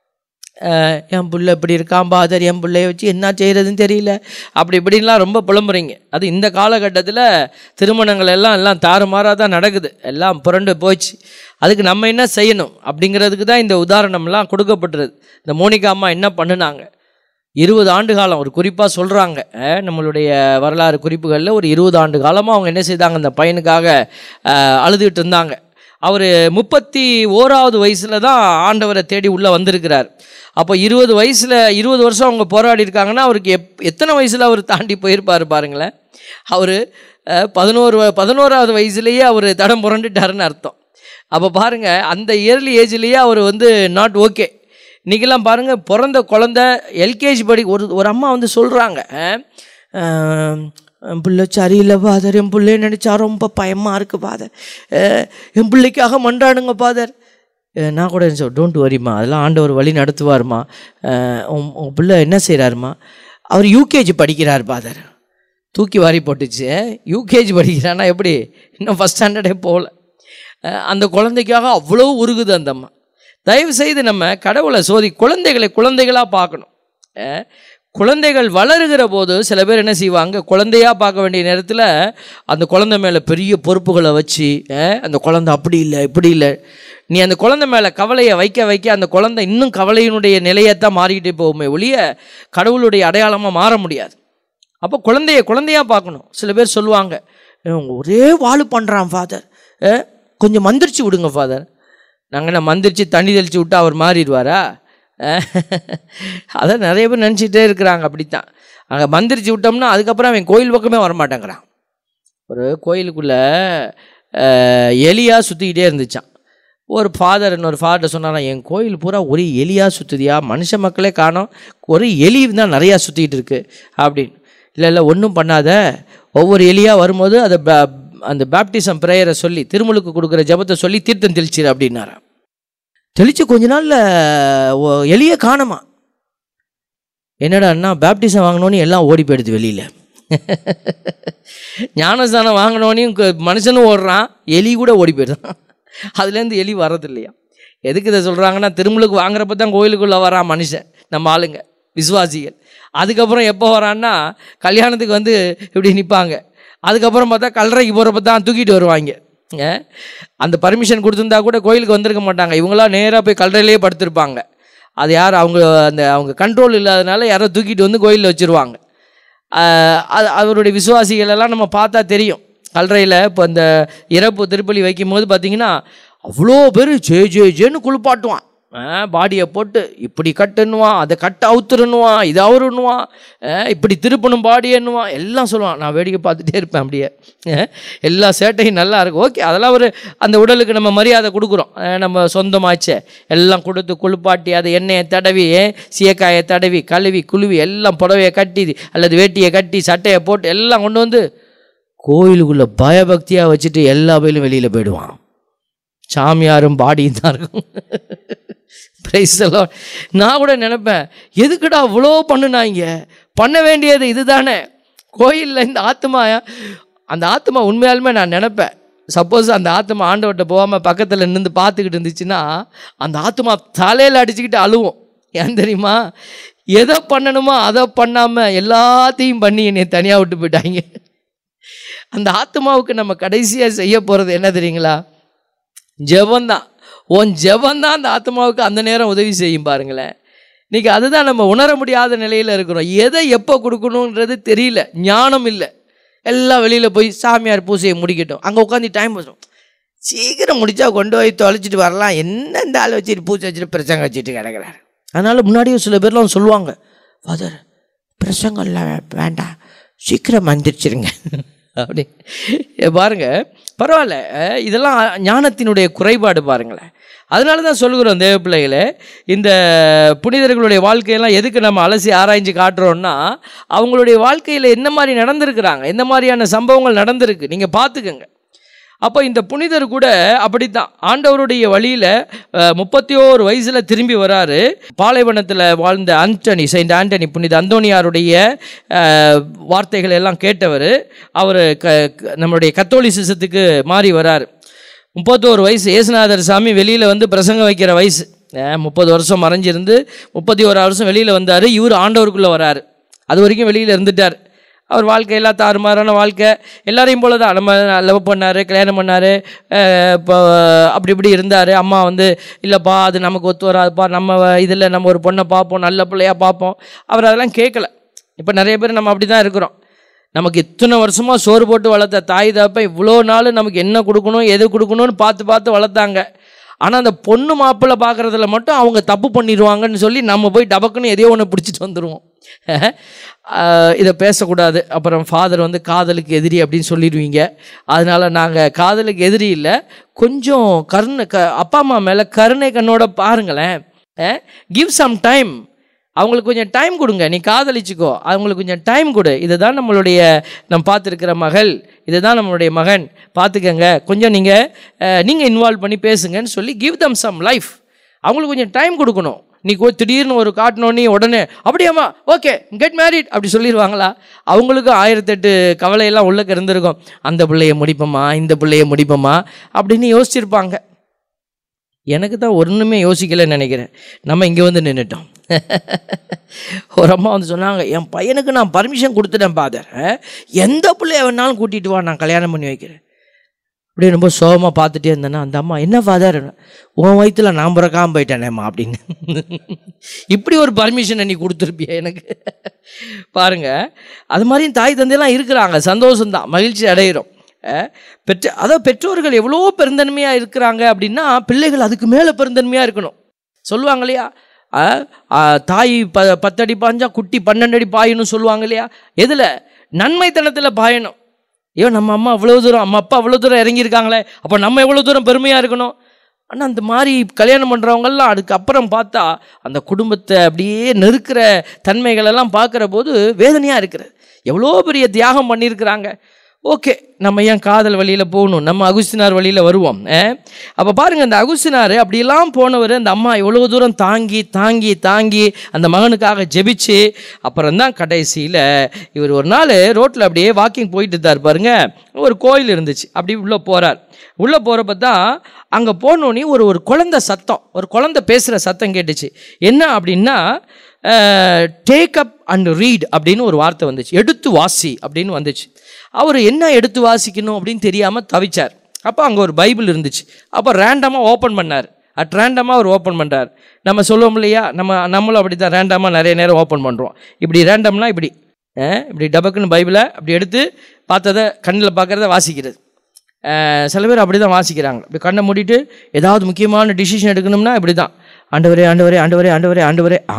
அஹ், என் புள்ள இப்படி இருக்கான் பாதர் என் பிள்ளைய வச்சு என்ன செய்கிறதுன்னு தெரியல அப்படி இப்படின்லாம் ரொம்ப புலம்புறீங்க அது இந்த காலகட்டத்தில் திருமணங்கள் எல்லாம் எல்லாம் தாறுமாறாக தான் நடக்குது எல்லாம் புரண்டு போச்சு அதுக்கு நம்ம என்ன செய்யணும் அப்படிங்கிறதுக்கு தான் இந்த உதாரணம்லாம் கொடுக்கப்பட்டுருது இந்த மோனிகா அம்மா என்ன பண்ணுனாங்க இருபது ஆண்டு காலம் ஒரு குறிப்பாக சொல்கிறாங்க நம்மளுடைய வரலாறு குறிப்புகளில் ஒரு இருபது ஆண்டு காலமாக அவங்க என்ன செய்தாங்க அந்த பையனுக்காக அஹ், அழுதுகிட்டு இருந்தாங்க அவர் முப்பத்தி ஓராவது வயசில் தான் ஆண்டவரை தேடி உள்ளே வந்திருக்கிறார் அப்போ இருபது வயசில் இருபது வருஷம் அவங்க போராடி இருக்காங்கன்னா அவருக்கு எப் எத்தனை வயசில் அவர் தாண்டி போயிருப்பார் பாருங்களேன் அவர் பதினோரு வ- பதினோராவது வயசுலேயே அவர் தடம் புரண்டுட்டாருன்னு அர்த்தம் அப்போ பாருங்கள் அந்த இயர்லி ஏஜ்லேயே அவர் வந்து நாட் ஓகே இன்றைக்கெல்லாம் பாருங்கள் பிறந்த குழந்த எல்கேஜி படி ஒரு ஒரு அம்மா வந்து சொல்கிறாங்க என் பிள்ளை சரியில்லை ஃபாதர் என் பிள்ளைய நினச்சா ரொம்ப பயமாக இருக்குது ஃபாதர் என் பிள்ளைக்காக மன்றாடுங்க ஃபாதர் நான் கூட சொல் டோன்ட் வரிம்மா அதெல்லாம் ஆண்டவர் வழி நடத்துவார்மா அஹ், உன் உன் பிள்ளை என்ன செய்கிறாருமா அவர் யூகேஜி படிக்கிறார் ஃபாதர் தூக்கி வாரி போட்டுச்சு யூகேஜி படிக்கிறான்னா எப்படி இன்னும் ஃபஸ்ட் ஸ்டாண்டர்டே போகல அஹ், அந்த குழந்தைக்காக அவ்வளோ உருகுது அந்த அம்மா தயவு செய்து நம்ம கடவுளை சோதி குழந்தைகளை குழந்தைகளாக பார்க்கணும் அஹ், குழந்தைகள் வளருகிற போது சில பேர் என்ன செய்வாங்க குழந்தையாக பார்க்க வேண்டிய நேரத்தில் அந்த குழந்தை மேலே பெரிய பொறுப்புகளை வச்சு அஹ், அந்த குழந்தை அப்படி இல்லை இப்படி இல்லை நீ அந்த குழந்தை மேலே கவலையை வைக்க வைக்க அந்த குழந்தை இன்னும் கவலையினுடைய நிலையத்தான் மாறிக்கிட்டே போகுமே ஒழிய கடவுளுடைய அடையாளமாக மாற முடியாது அப்போ குழந்தைய குழந்தையா பார்க்கணும் சில பேர் சொல்லுவாங்க "இவன் ஒரே வாழு பண்ணுறான் ஃபாதர் கொஞ்சம் மந்திரிச்சு விடுங்க ஃபாதர் நாங்கள் என்ன மந்திரிச்சு தண்ணி தெளிச்சு விட்டா அவர் மாறிடுவாரா அதான் நிறைய பேர் நினச்சிட்டே இருக்கிறாங்க அப்படித்தான் அங்கே மந்திரிச்சு விட்டோம்னா அதுக்கப்புறம் அவன் கோயில் பக்கமே வரமாட்டேங்கிறான் ஒரு கோயிலுக்குள்ளே எலியா சுற்றிக்கிட்டே இருந்துச்சான் ஒரு ஃபாதர் இன்னொரு ஃபாதர் சொன்னாராம் என் கோயில் பூரா ஒரு எலியாக சுற்றுதியா மனுஷ மக்களே காணோம் ஒரு எலி தான் நிறையா சுற்றிக்கிட்டு இருக்கு அப்படின்னு இல்லை இல்லை ஒன்றும் பண்ணாத ஒவ்வொரு எலியாக வரும்போது அதை ப- அந்த பேப்டிசம் ப்ரேயரை சொல்லி திருமுழுக்கு கொடுக்குற ஜெபத்தை சொல்லி தீர்த்தம் தெளிச்சிரு அப்படின்னாராம் தெளித்து கொஞ்ச நாளில் எலியை காணுமா என்னடான்னா பேப்டிசம் வாங்கினோன்னு எல்லாம் ஓடி போயிடுது வெளியில் ஞானஸ்தானம் வாங்கினோனையும் மனுஷனும் ஓடுறான் எலி கூட ஓடி போயிடுறான் அதுலேருந்து எலி வர்றது இல்லையா எதுக்கு இதை சொல்கிறாங்கன்னா திருமுழுக்கு வாங்குறப்ப தான் கோயிலுக்குள்ளே வரான் மனுஷன் நம்ம ஆளுங்க விசுவாசிகள் அதுக்கப்புறம் எப்போ வரான்னா கல்யாணத்துக்கு வந்து இப்படி நிற்பாங்க அதுக்கப்புறம் பார்த்தா கல்லறைக்கு போகிறப்ப தான் தூக்கிட்டு வருவாங்க ஏ? அந்த பர்மிஷன் கொடுத்துருந்தா கூட கோயிலுக்கு வந்திருக்க மாட்டாங்க இவங்களாம் நேராக போய் கல்லறையிலேயே படுத்திருப்பாங்க அது யார் அவங்க அந்த அவங்க கண்ட்ரோல் இல்லாதனால யாரோ தூக்கிட்டு வந்து கோயிலில் வச்சுருவாங்க ஆஹ் அது அவருடைய விசுவாசிகள் எல்லாம் நம்ம பார்த்தா தெரியும் கல்றையில் இப்போ இந்த இறப்பு திருப்பலி வைக்கும் போது பார்த்தீங்கன்னா அவ்வளோ பேர் ஜே ஜே ஜேன்னு குளிப்பாட்டுவான் பாடியை போட்டு இப்படி கட்டுன்னுவான் அதை கட்ட அவுத்துருன்னுவான் இது அவருன்னுவான் ஆஹ் இப்படி திருப்பணும் பாடியன்னுவான் எல்லாம் சொல்லுவான் நான் வேடிக்கை பார்த்துட்டே இருப்பேன் அப்படியே ஆஹ் எல்லா சேட்டையும் நல்லா இருக்கும் ஓகே அதெல்லாம் ஒரு அந்த உடலுக்கு நம்ம மரியாதை கொடுக்குறோம் ஆஹ் நம்ம சொந்தமாச்சே எல்லாம் கொடுத்து குளிப்பாட்டி அதை எண்ணெயை தடவி ஏன் சீயக்காயை தடவி கழுவி குழுவி எல்லாம் புடவையை கட்டி அல்லது வேட்டியை கட்டி சட்டையை போட்டு எல்லாம் கொண்டு வந்து கோயிலுக்குள்ளே பயபக்தியாக வச்சுட்டு எல்லா பயிலும் வெளியில் போயிடுவான் சாமியாரும் பாடியும் தான் இருக்கும் Praise the Lord. நான் கூட நினைப்பேன் எதுக்குடா இவ்வளோ பண்ணுனாங்க பண்ண வேண்டியது இதுதானே கோயிலில் இந்த ஆத்மா அந்த ஆத்மா உண்மையாலுமே நான் நினைப்பேன் சப்போஸ் அந்த ஆத்மா ஆண்டவர்கிட்ட போகாமல் பக்கத்தில் நின்று பார்த்துக்கிட்டு இருந்துச்சுன்னா அந்த ஆத்மா தலையில் அடிச்சுக்கிட்டு அழுவும் ஏன் தெரியுமா எதை பண்ணணுமோ அதை பண்ணாமல் எல்லாத்தையும் பண்ணி என்னை தனியாக விட்டு போயிட்டாங்க அந்த ஆத்மாவுக்கு நம்ம கடைசியாக செய்ய போகிறது என்ன தெரியுங்களா ஜெபந்தான் உன் ஜெபந்தான் அந்த ஆத்மாவுக்கு அந்த நேரம் உதவி செய்யும் பாருங்களேன் இன்னைக்கு அதுதான் நம்ம உணர முடியாத நிலையில் இருக்கிறோம் எதை எப்போ கொடுக்கணுன்றது தெரியல ஞானம் இல்லை எல்லாம் வெளியில் போய் சாமியார் பூசையை முடிக்கட்டும் அங்கே உட்காந்து டைம் பேசும் சீக்கிரம் முடிச்சா கொண்டு போய் தொலைச்சிட்டு வரலாம் என்ன இந்த ஆள் வச்சுட்டு பூஜை வச்சுட்டு பிரசங்க வச்சுட்டு கிடக்குறாரு அதனால் முன்னாடியே சில பேர்லாம் சொல்லுவாங்க ஃபாதர் பிரசங்கம்லாம் வே- வேண்டாம் சீக்கிரம் மந்திரிச்சிருங்க அப்படி ஏ, பாருங்க பரவாயில்ல அஹ், இதெல்லாம் ஞானத்தினுடைய குறைபாடு பாருங்களேன் அதனால தான் சொல்லுகிறோம் தேவ பிள்ளைகளே இந்த புனிதர்களுடைய வாழ்க்கையெல்லாம் எதுக்கு நம்ம அலசி ஆராய்ஞ்சு காட்டுறோம்னா அவங்களுடைய வாழ்க்கையில் என்ன மாதிரி நடந்திருக்கிறாங்க எந்த மாதிரியான சம்பவங்கள் நடந்திருக்கு நீங்கள் பார்த்துக்கங்க அப்போ இந்த புனிதர் கூட அப்படித்தான் ஆண்டவருடைய வழியில் முப்பத்தி ஓரு வயசில் திரும்பி வராரு பாலைவனத்தில் வாழ்ந்த ஆண்டனி செயின்ட் ஆண்டனி புனித அந்தோனியாருடைய அஹ், வார்த்தைகளை எல்லாம் கேட்டவர் அவர் க க- நம்மளுடைய கத்தோலிசிசத்துக்கு மாறி வராரு முப்பத்தோரு வயசு ஏசுநாதர் சாமி வெளியில் வந்து பிரசங்கம் வைக்கிற வயசு அஹ், முப்பது வருஷம் மறைஞ்சிருந்து முப்பத்தி ஓரு வருஷம் வெளியில் வந்தார் இவர் ஆண்டவருக்குள்ளே வராரு அது வரைக்கும் வெளியில் இருந்துட்டார் அவர் வாழ்க்கையெல்லாம் தாறுமாறான வாழ்க்கை எல்லாரையும் போல தான் நம்ம லவ் பண்ணார் கல்யாணம் பண்ணார் இப்போ அப்படி இப்படி இருந்தார் அம்மா வந்து இல்லைப்பா அது நமக்கு ஒத்து வராதுப்பா நம்ம இதில் நம்ம ஒரு பொண்ணை பார்ப்போம் நல்ல பிள்ளையாக பார்ப்போம் அவர் அதெல்லாம் கேட்கல இப்போ நிறைய பேர் நம்ம அப்படி தான் இருக்கிறோம் நமக்கு இத்தனை வருஷமாக சோறு போட்டு வளர்த்த தாய் தாப்ப இவ்வளோ நாள் நமக்கு என்ன கொடுக்கணும் எது கொடுக்கணும்னு பார்த்து பார்த்து வளர்த்தாங்க ஆனால் அந்த பொண்ணு மாப்பிள்ளை பார்க்குறதுல மட்டும் அவங்க தப்பு பண்ணிடுவாங்கன்னு சொல்லி நம்ம போய் டபக்குன்னு எதையோ ஒன்று பிடிச்சிட்டு வந்துடுவோம் ஆஹ் இதை பேசக்கூடாது அப்புறம் ஃபாதர் வந்து காதலுக்கு எதிரி அப்படின்னு சொல்லிடுவீங்க அதனால் நாங்கள் காதலுக்கு எதிரி இல்லை கொஞ்சம் கருணை க அப்பா அம்மா மேலே கருணை கண்ணோட பாருங்களேன் கிவ் சம் டைம் அவங்களுக்கு கொஞ்சம் டைம் கொடுங்க நீ காதலிச்சுக்கோ அவங்களுக்கு கொஞ்சம் டைம் கொடு இதுதான் நம்மளுடைய நம்ம பார்த்துருக்கிற மகள் இதுதான் நம்மளுடைய மகன் பார்த்துக்கங்க கொஞ்சம் நீங்கள் நீங்கள் இன்வால்வ் பண்ணி பேசுங்கன்னு சொல்லி கிவ் தம் சம் லைஃப் அவங்களுக்கு கொஞ்சம் டைம் கொடுக்கணும் நீ கொ- திடீர்னு ஒரு காட்டினோன்னே உடனே அப்படியாம்மா ஓகே கெட் மேரிட் அப்படி சொல்லிடுவாங்களா அவங்களுக்கும் ஆயிரத்தெட்டு கவலையெல்லாம் உள்ளக்க இருந்திருக்கும் அந்த பிள்ளைய முடிப்போமா இந்த பிள்ளைய முடிப்போமா அப்படின்னு யோசிச்சிருப்பாங்க எனக்கு தான் ஒன்றுமே யோசிக்கலைன்னு நினைக்கிறேன் நம்ம இங்கே வந்து நின்றுட்டோம் ஒரு அம்மா வந்து சொன்னாங்க என் பையனுக்கு நான் பர்மிஷன் கொடுத்துட்டேன் பாதர் எந்த பிள்ளைய வேணாலும் கூட்டிகிட்டு வா நான் கல்யாணம் பண்ணி வைக்கிறேன் அப்படியே ரொம்ப சோகமாக பார்த்துட்டே இருந்தேன்னா அந்த அம்மா என்ன ஃபாதர் உன் வயிற்றுல நான் பிறக்காம போயிட்டேனேம்மா அப்படின்னு இப்படி ஒரு பர்மிஷனை நீ கொடுத்துருப்பிய எனக்கு பாருங்க அது மாதிரியும் தாய் தந்தையெல்லாம் இருக்கிறாங்க சந்தோஷம்தான் மகிழ்ச்சி அடைகிறோம் அஹ், பெற்ற அதாவது பெற்றோர்கள் எவ்வளோ பெருந்தன்மையாக இருக்கிறாங்க அப்படின்னா பிள்ளைகள் அதுக்கு மேலே பெருந்தன்மையாக இருக்கணும் சொல்லுவாங்க இல்லையா ஆ, ஆ, தாய் ப பத்தடி பாஞ்சா குட்டி பன்னெண்டு அடி பாயணும்னு சொல்லுவாங்க இல்லையா எதில் நன்மைத்தனத்தில் பாயணும் ஐயோ நம்ம அம்மா அவ்வளோ தூரம் அம்மா அப்பா அவ்வளோ தூரம் இறங்கியிருக்காங்களே அப்போ நம்ம எவ்வளோ தூரம் பெருமையாக இருக்கணும் ஆனால் அந்த மாதிரி கல்யாணம் பண்ணுறவங்கெல்லாம் அதுக்கப்புறம் பார்த்தா அந்த குடும்பத்தை அப்படியே நெருக்கிற தன்மைகளெல்லாம் பார்க்குற போது வேதனையாக இருக்கிறது எவ்வளோ பெரிய தியாகம் பண்ணியிருக்கிறாங்க ஓகே நம்ம ஏன் காதல் வழியில் போகணும் நம்ம அகுஸ்தினார் வழியில் வருவோம் அப்போ பாருங்கள் அந்த அகுஸ்தினார் அப்படியெல்லாம் போனவர் அந்த அம்மா எவ்வளோ தூரம் தாங்கி தாங்கி தாங்கி அந்த மகனுக்காக ஜெபிச்சு அப்புறம் தான் கடைசியில் இவர் ஒரு நாள் ரோட்டில் அப்படியே வாக்கிங் போயிட்டு இருந்தார் பாருங்க ஒரு கோயில் இருந்துச்சு அப்படி உள்ளே போகிறார் உள்ளே போகிறப்ப தான் அங்கே போனோடனே ஒரு ஒரு குழந்தை சத்தம் ஒரு குழந்தை பேசுகிற சத்தம் கேட்டுச்சு என்ன அப்படின்னா டேக் அப் அண்ட் ரீட் அப்படின்னு ஒரு வார்த்தை வந்துச்சு எடுத்து வாசி அப்படின்னு வந்துச்சு அவர் என்ன எடுத்து வாசிக்கணும் அப்படின்னு தெரியாமல் தவிச்சார் அப்போ அங்கே ஒரு பைபிள் இருந்துச்சு அப்போ ரேண்டமாக ஓப்பன் பண்ணார் அட் ரேண்டமாக அவர் ஓப்பன் பண்ணுறார் நம்ம சொல்லுவோம் இல்லையா நம்ம நம்மளும் அப்படி தான் ரேண்டமாக நிறைய நேரம் ஓப்பன் பண்ணுறோம் இப்படி ரேண்டம்னா இப்படி அஹ், இப்படி டபக்குன்னு பைபிளை அப்படி எடுத்து பார்த்ததை கண்ணில் பார்க்குறத வாசிக்கிறது அஹ், சில பேர் அப்படி தான் வாசிக்கிறாங்க இப்படி கண்ணை மூடிட்டு ஏதாவது முக்கியமான டிசிஷன் எடுக்கணும்னா இப்படி தான் ஆண்டவரே ஆண்டவரே ஆண்டவரே ஆண்டவரே ஆண்டவரே ஆ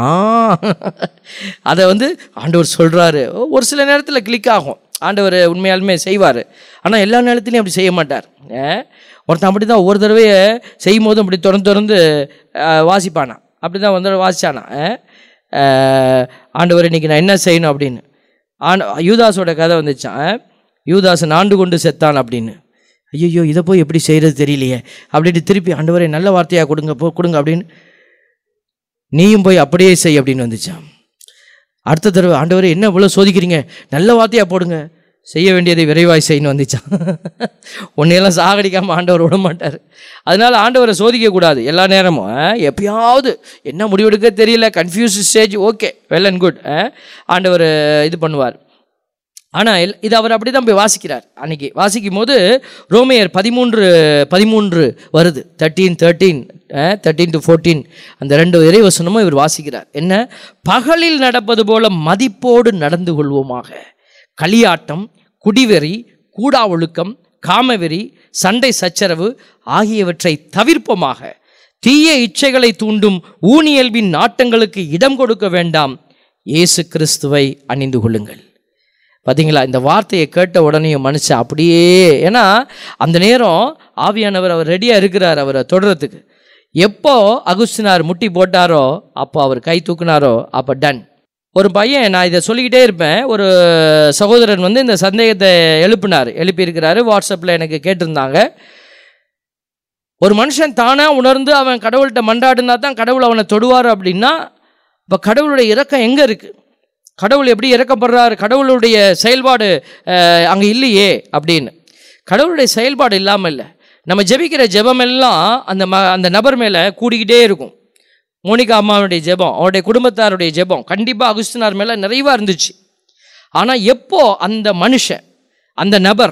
அதை வந்து ஆண்டவர் சொல்கிறாரு ஒரு சில நேரத்தில் கிளிக் ஆகும் ஆண்டவர் உண்மையாலுமே செய்வார் ஆனால் எல்லா நேரத்துலையும் அப்படி செய்ய மாட்டார் அஹ், ஒருத்தன் அப்படி தான் ஒவ்வொரு தடவையை செய்யும் போதும் அப்படி திறந்து திறந்து அஹ், வாசிப்பானா அப்படி தான் வந்து வாசிச்சானா அஹ், அஹ், ஆண்டவர் இன்னைக்கு நான் என்ன செய்யணும் அப்படின்னு ஆண்ட யூதாஸோட கதை வந்துச்சான் அஹ், யூதாசன் ஆண்டு கொண்டு செத்தான் அப்படின்னு ஐயோ இதை போய் எப்படி செய்கிறது தெரியலையே அப்படின்ட்டு திருப்பி ஆண்டவரே நல்ல வார்த்தையாக கொடுங்க போ கொடுங்க அப்படின்னு நீயும் போய் அப்படியே செய் அப்படின்னு வந்துச்சான் அடுத்த தடவை ஆண்டவரே என்ன இவ்வளோ சோதிக்கிறீங்க நல்ல வார்த்தையாக போடுங்க செய்ய வேண்டியதை விரைவாய் செய்யணும் வந்துச்சான் உன்னையெல்லாம் சாகடிக்காமல் ஆண்டவர் விட மாட்டார் அதனால ஆண்டவரை சோதிக்கக்கூடாது எல்லா நேரமும் ஆ, எப்பயாவது என்ன முடிவெடுக்க தெரியல confuse stage okay well and good ஆண்டவர் இது பண்ணுவார் ஆனால் இது அவர் அப்படி தான் போய் வாசிக்கிறார் அன்னைக்கு வாசிக்கும் போது ரோமையர் பதிமூன்று பதிமூன்று வருது thirteen thirteen thirteen to fourteen அந்த ரெண்டு இறைவசனமும் இவர் வாசிக்கிறார் என்ன பகலில் நடப்பது போல மதிப்போடு நடந்து கொள்வோமாக களியாட்டம் குடிவெறி கூடா ஒழுக்கம் காமவெறி சண்டை சச்சரவு ஆகியவற்றை தவிர்ப்போமாக தீய இச்சைகளை தூண்டும் ஊனியல்பின் நாட்டங்களுக்கு இடம் கொடுக்க வேண்டாம் இயேசு கிறிஸ்துவை அணிந்து கொள்ளுங்கள் பார்த்தீங்களா இந்த வார்த்தையை கேட்ட உடனே என் மனுஷன் அப்படியே ஏன்னா அந்த நேரம் ஆவியானவர் அவர் ரெடியாக இருக்கிறார் அவரை தொடர்றதுக்கு எப்போ அகுஸ்தினார் முட்டி போட்டாரோ அப்போ அவர் கை தூக்குனாரோ அப்போ டன் ஒரு பையன் நான் இதை சொல்லிக்கிட்டே இருப்பேன் ஒரு சகோதரன் வந்து இந்த சந்தேகத்தை எழுப்பினார் எழுப்பியிருக்கிறாரு வாட்ஸ்அப்பில் எனக்கு கேட்டிருந்தாங்க ஒரு மனுஷன் தானாக உணர்ந்து அவன் கடவுள்கிட்ட மண்டாடுனா தான் கடவுள் அவனை தொடுவார் அப்படின்னா இப்போ கடவுளுடைய இரக்கம் எங்கே இருக்குது கடவுள் எப்படி இறக்கப்படுறாரு கடவுளுடைய செயல்பாடு அங்கே இல்லையே அப்படின்னு கடவுளுடைய செயல்பாடு இல்லாமல் இல்லை நம்ம ஜெபிக்கிற ஜெபம் எல்லாம் அந்த ம அந்த நபர் மேலே கூடிக்கிட்டே இருக்கும் மோனிகா அம்மாவுடைய ஜெபம் அவருடைய குடும்பத்தாருடைய ஜெபம் கண்டிப்பாக அகுஸ்தினார் மேலே நிறைவாக இருந்துச்சு ஆனால் எப்போ அந்த மனுஷன் அந்த நபர்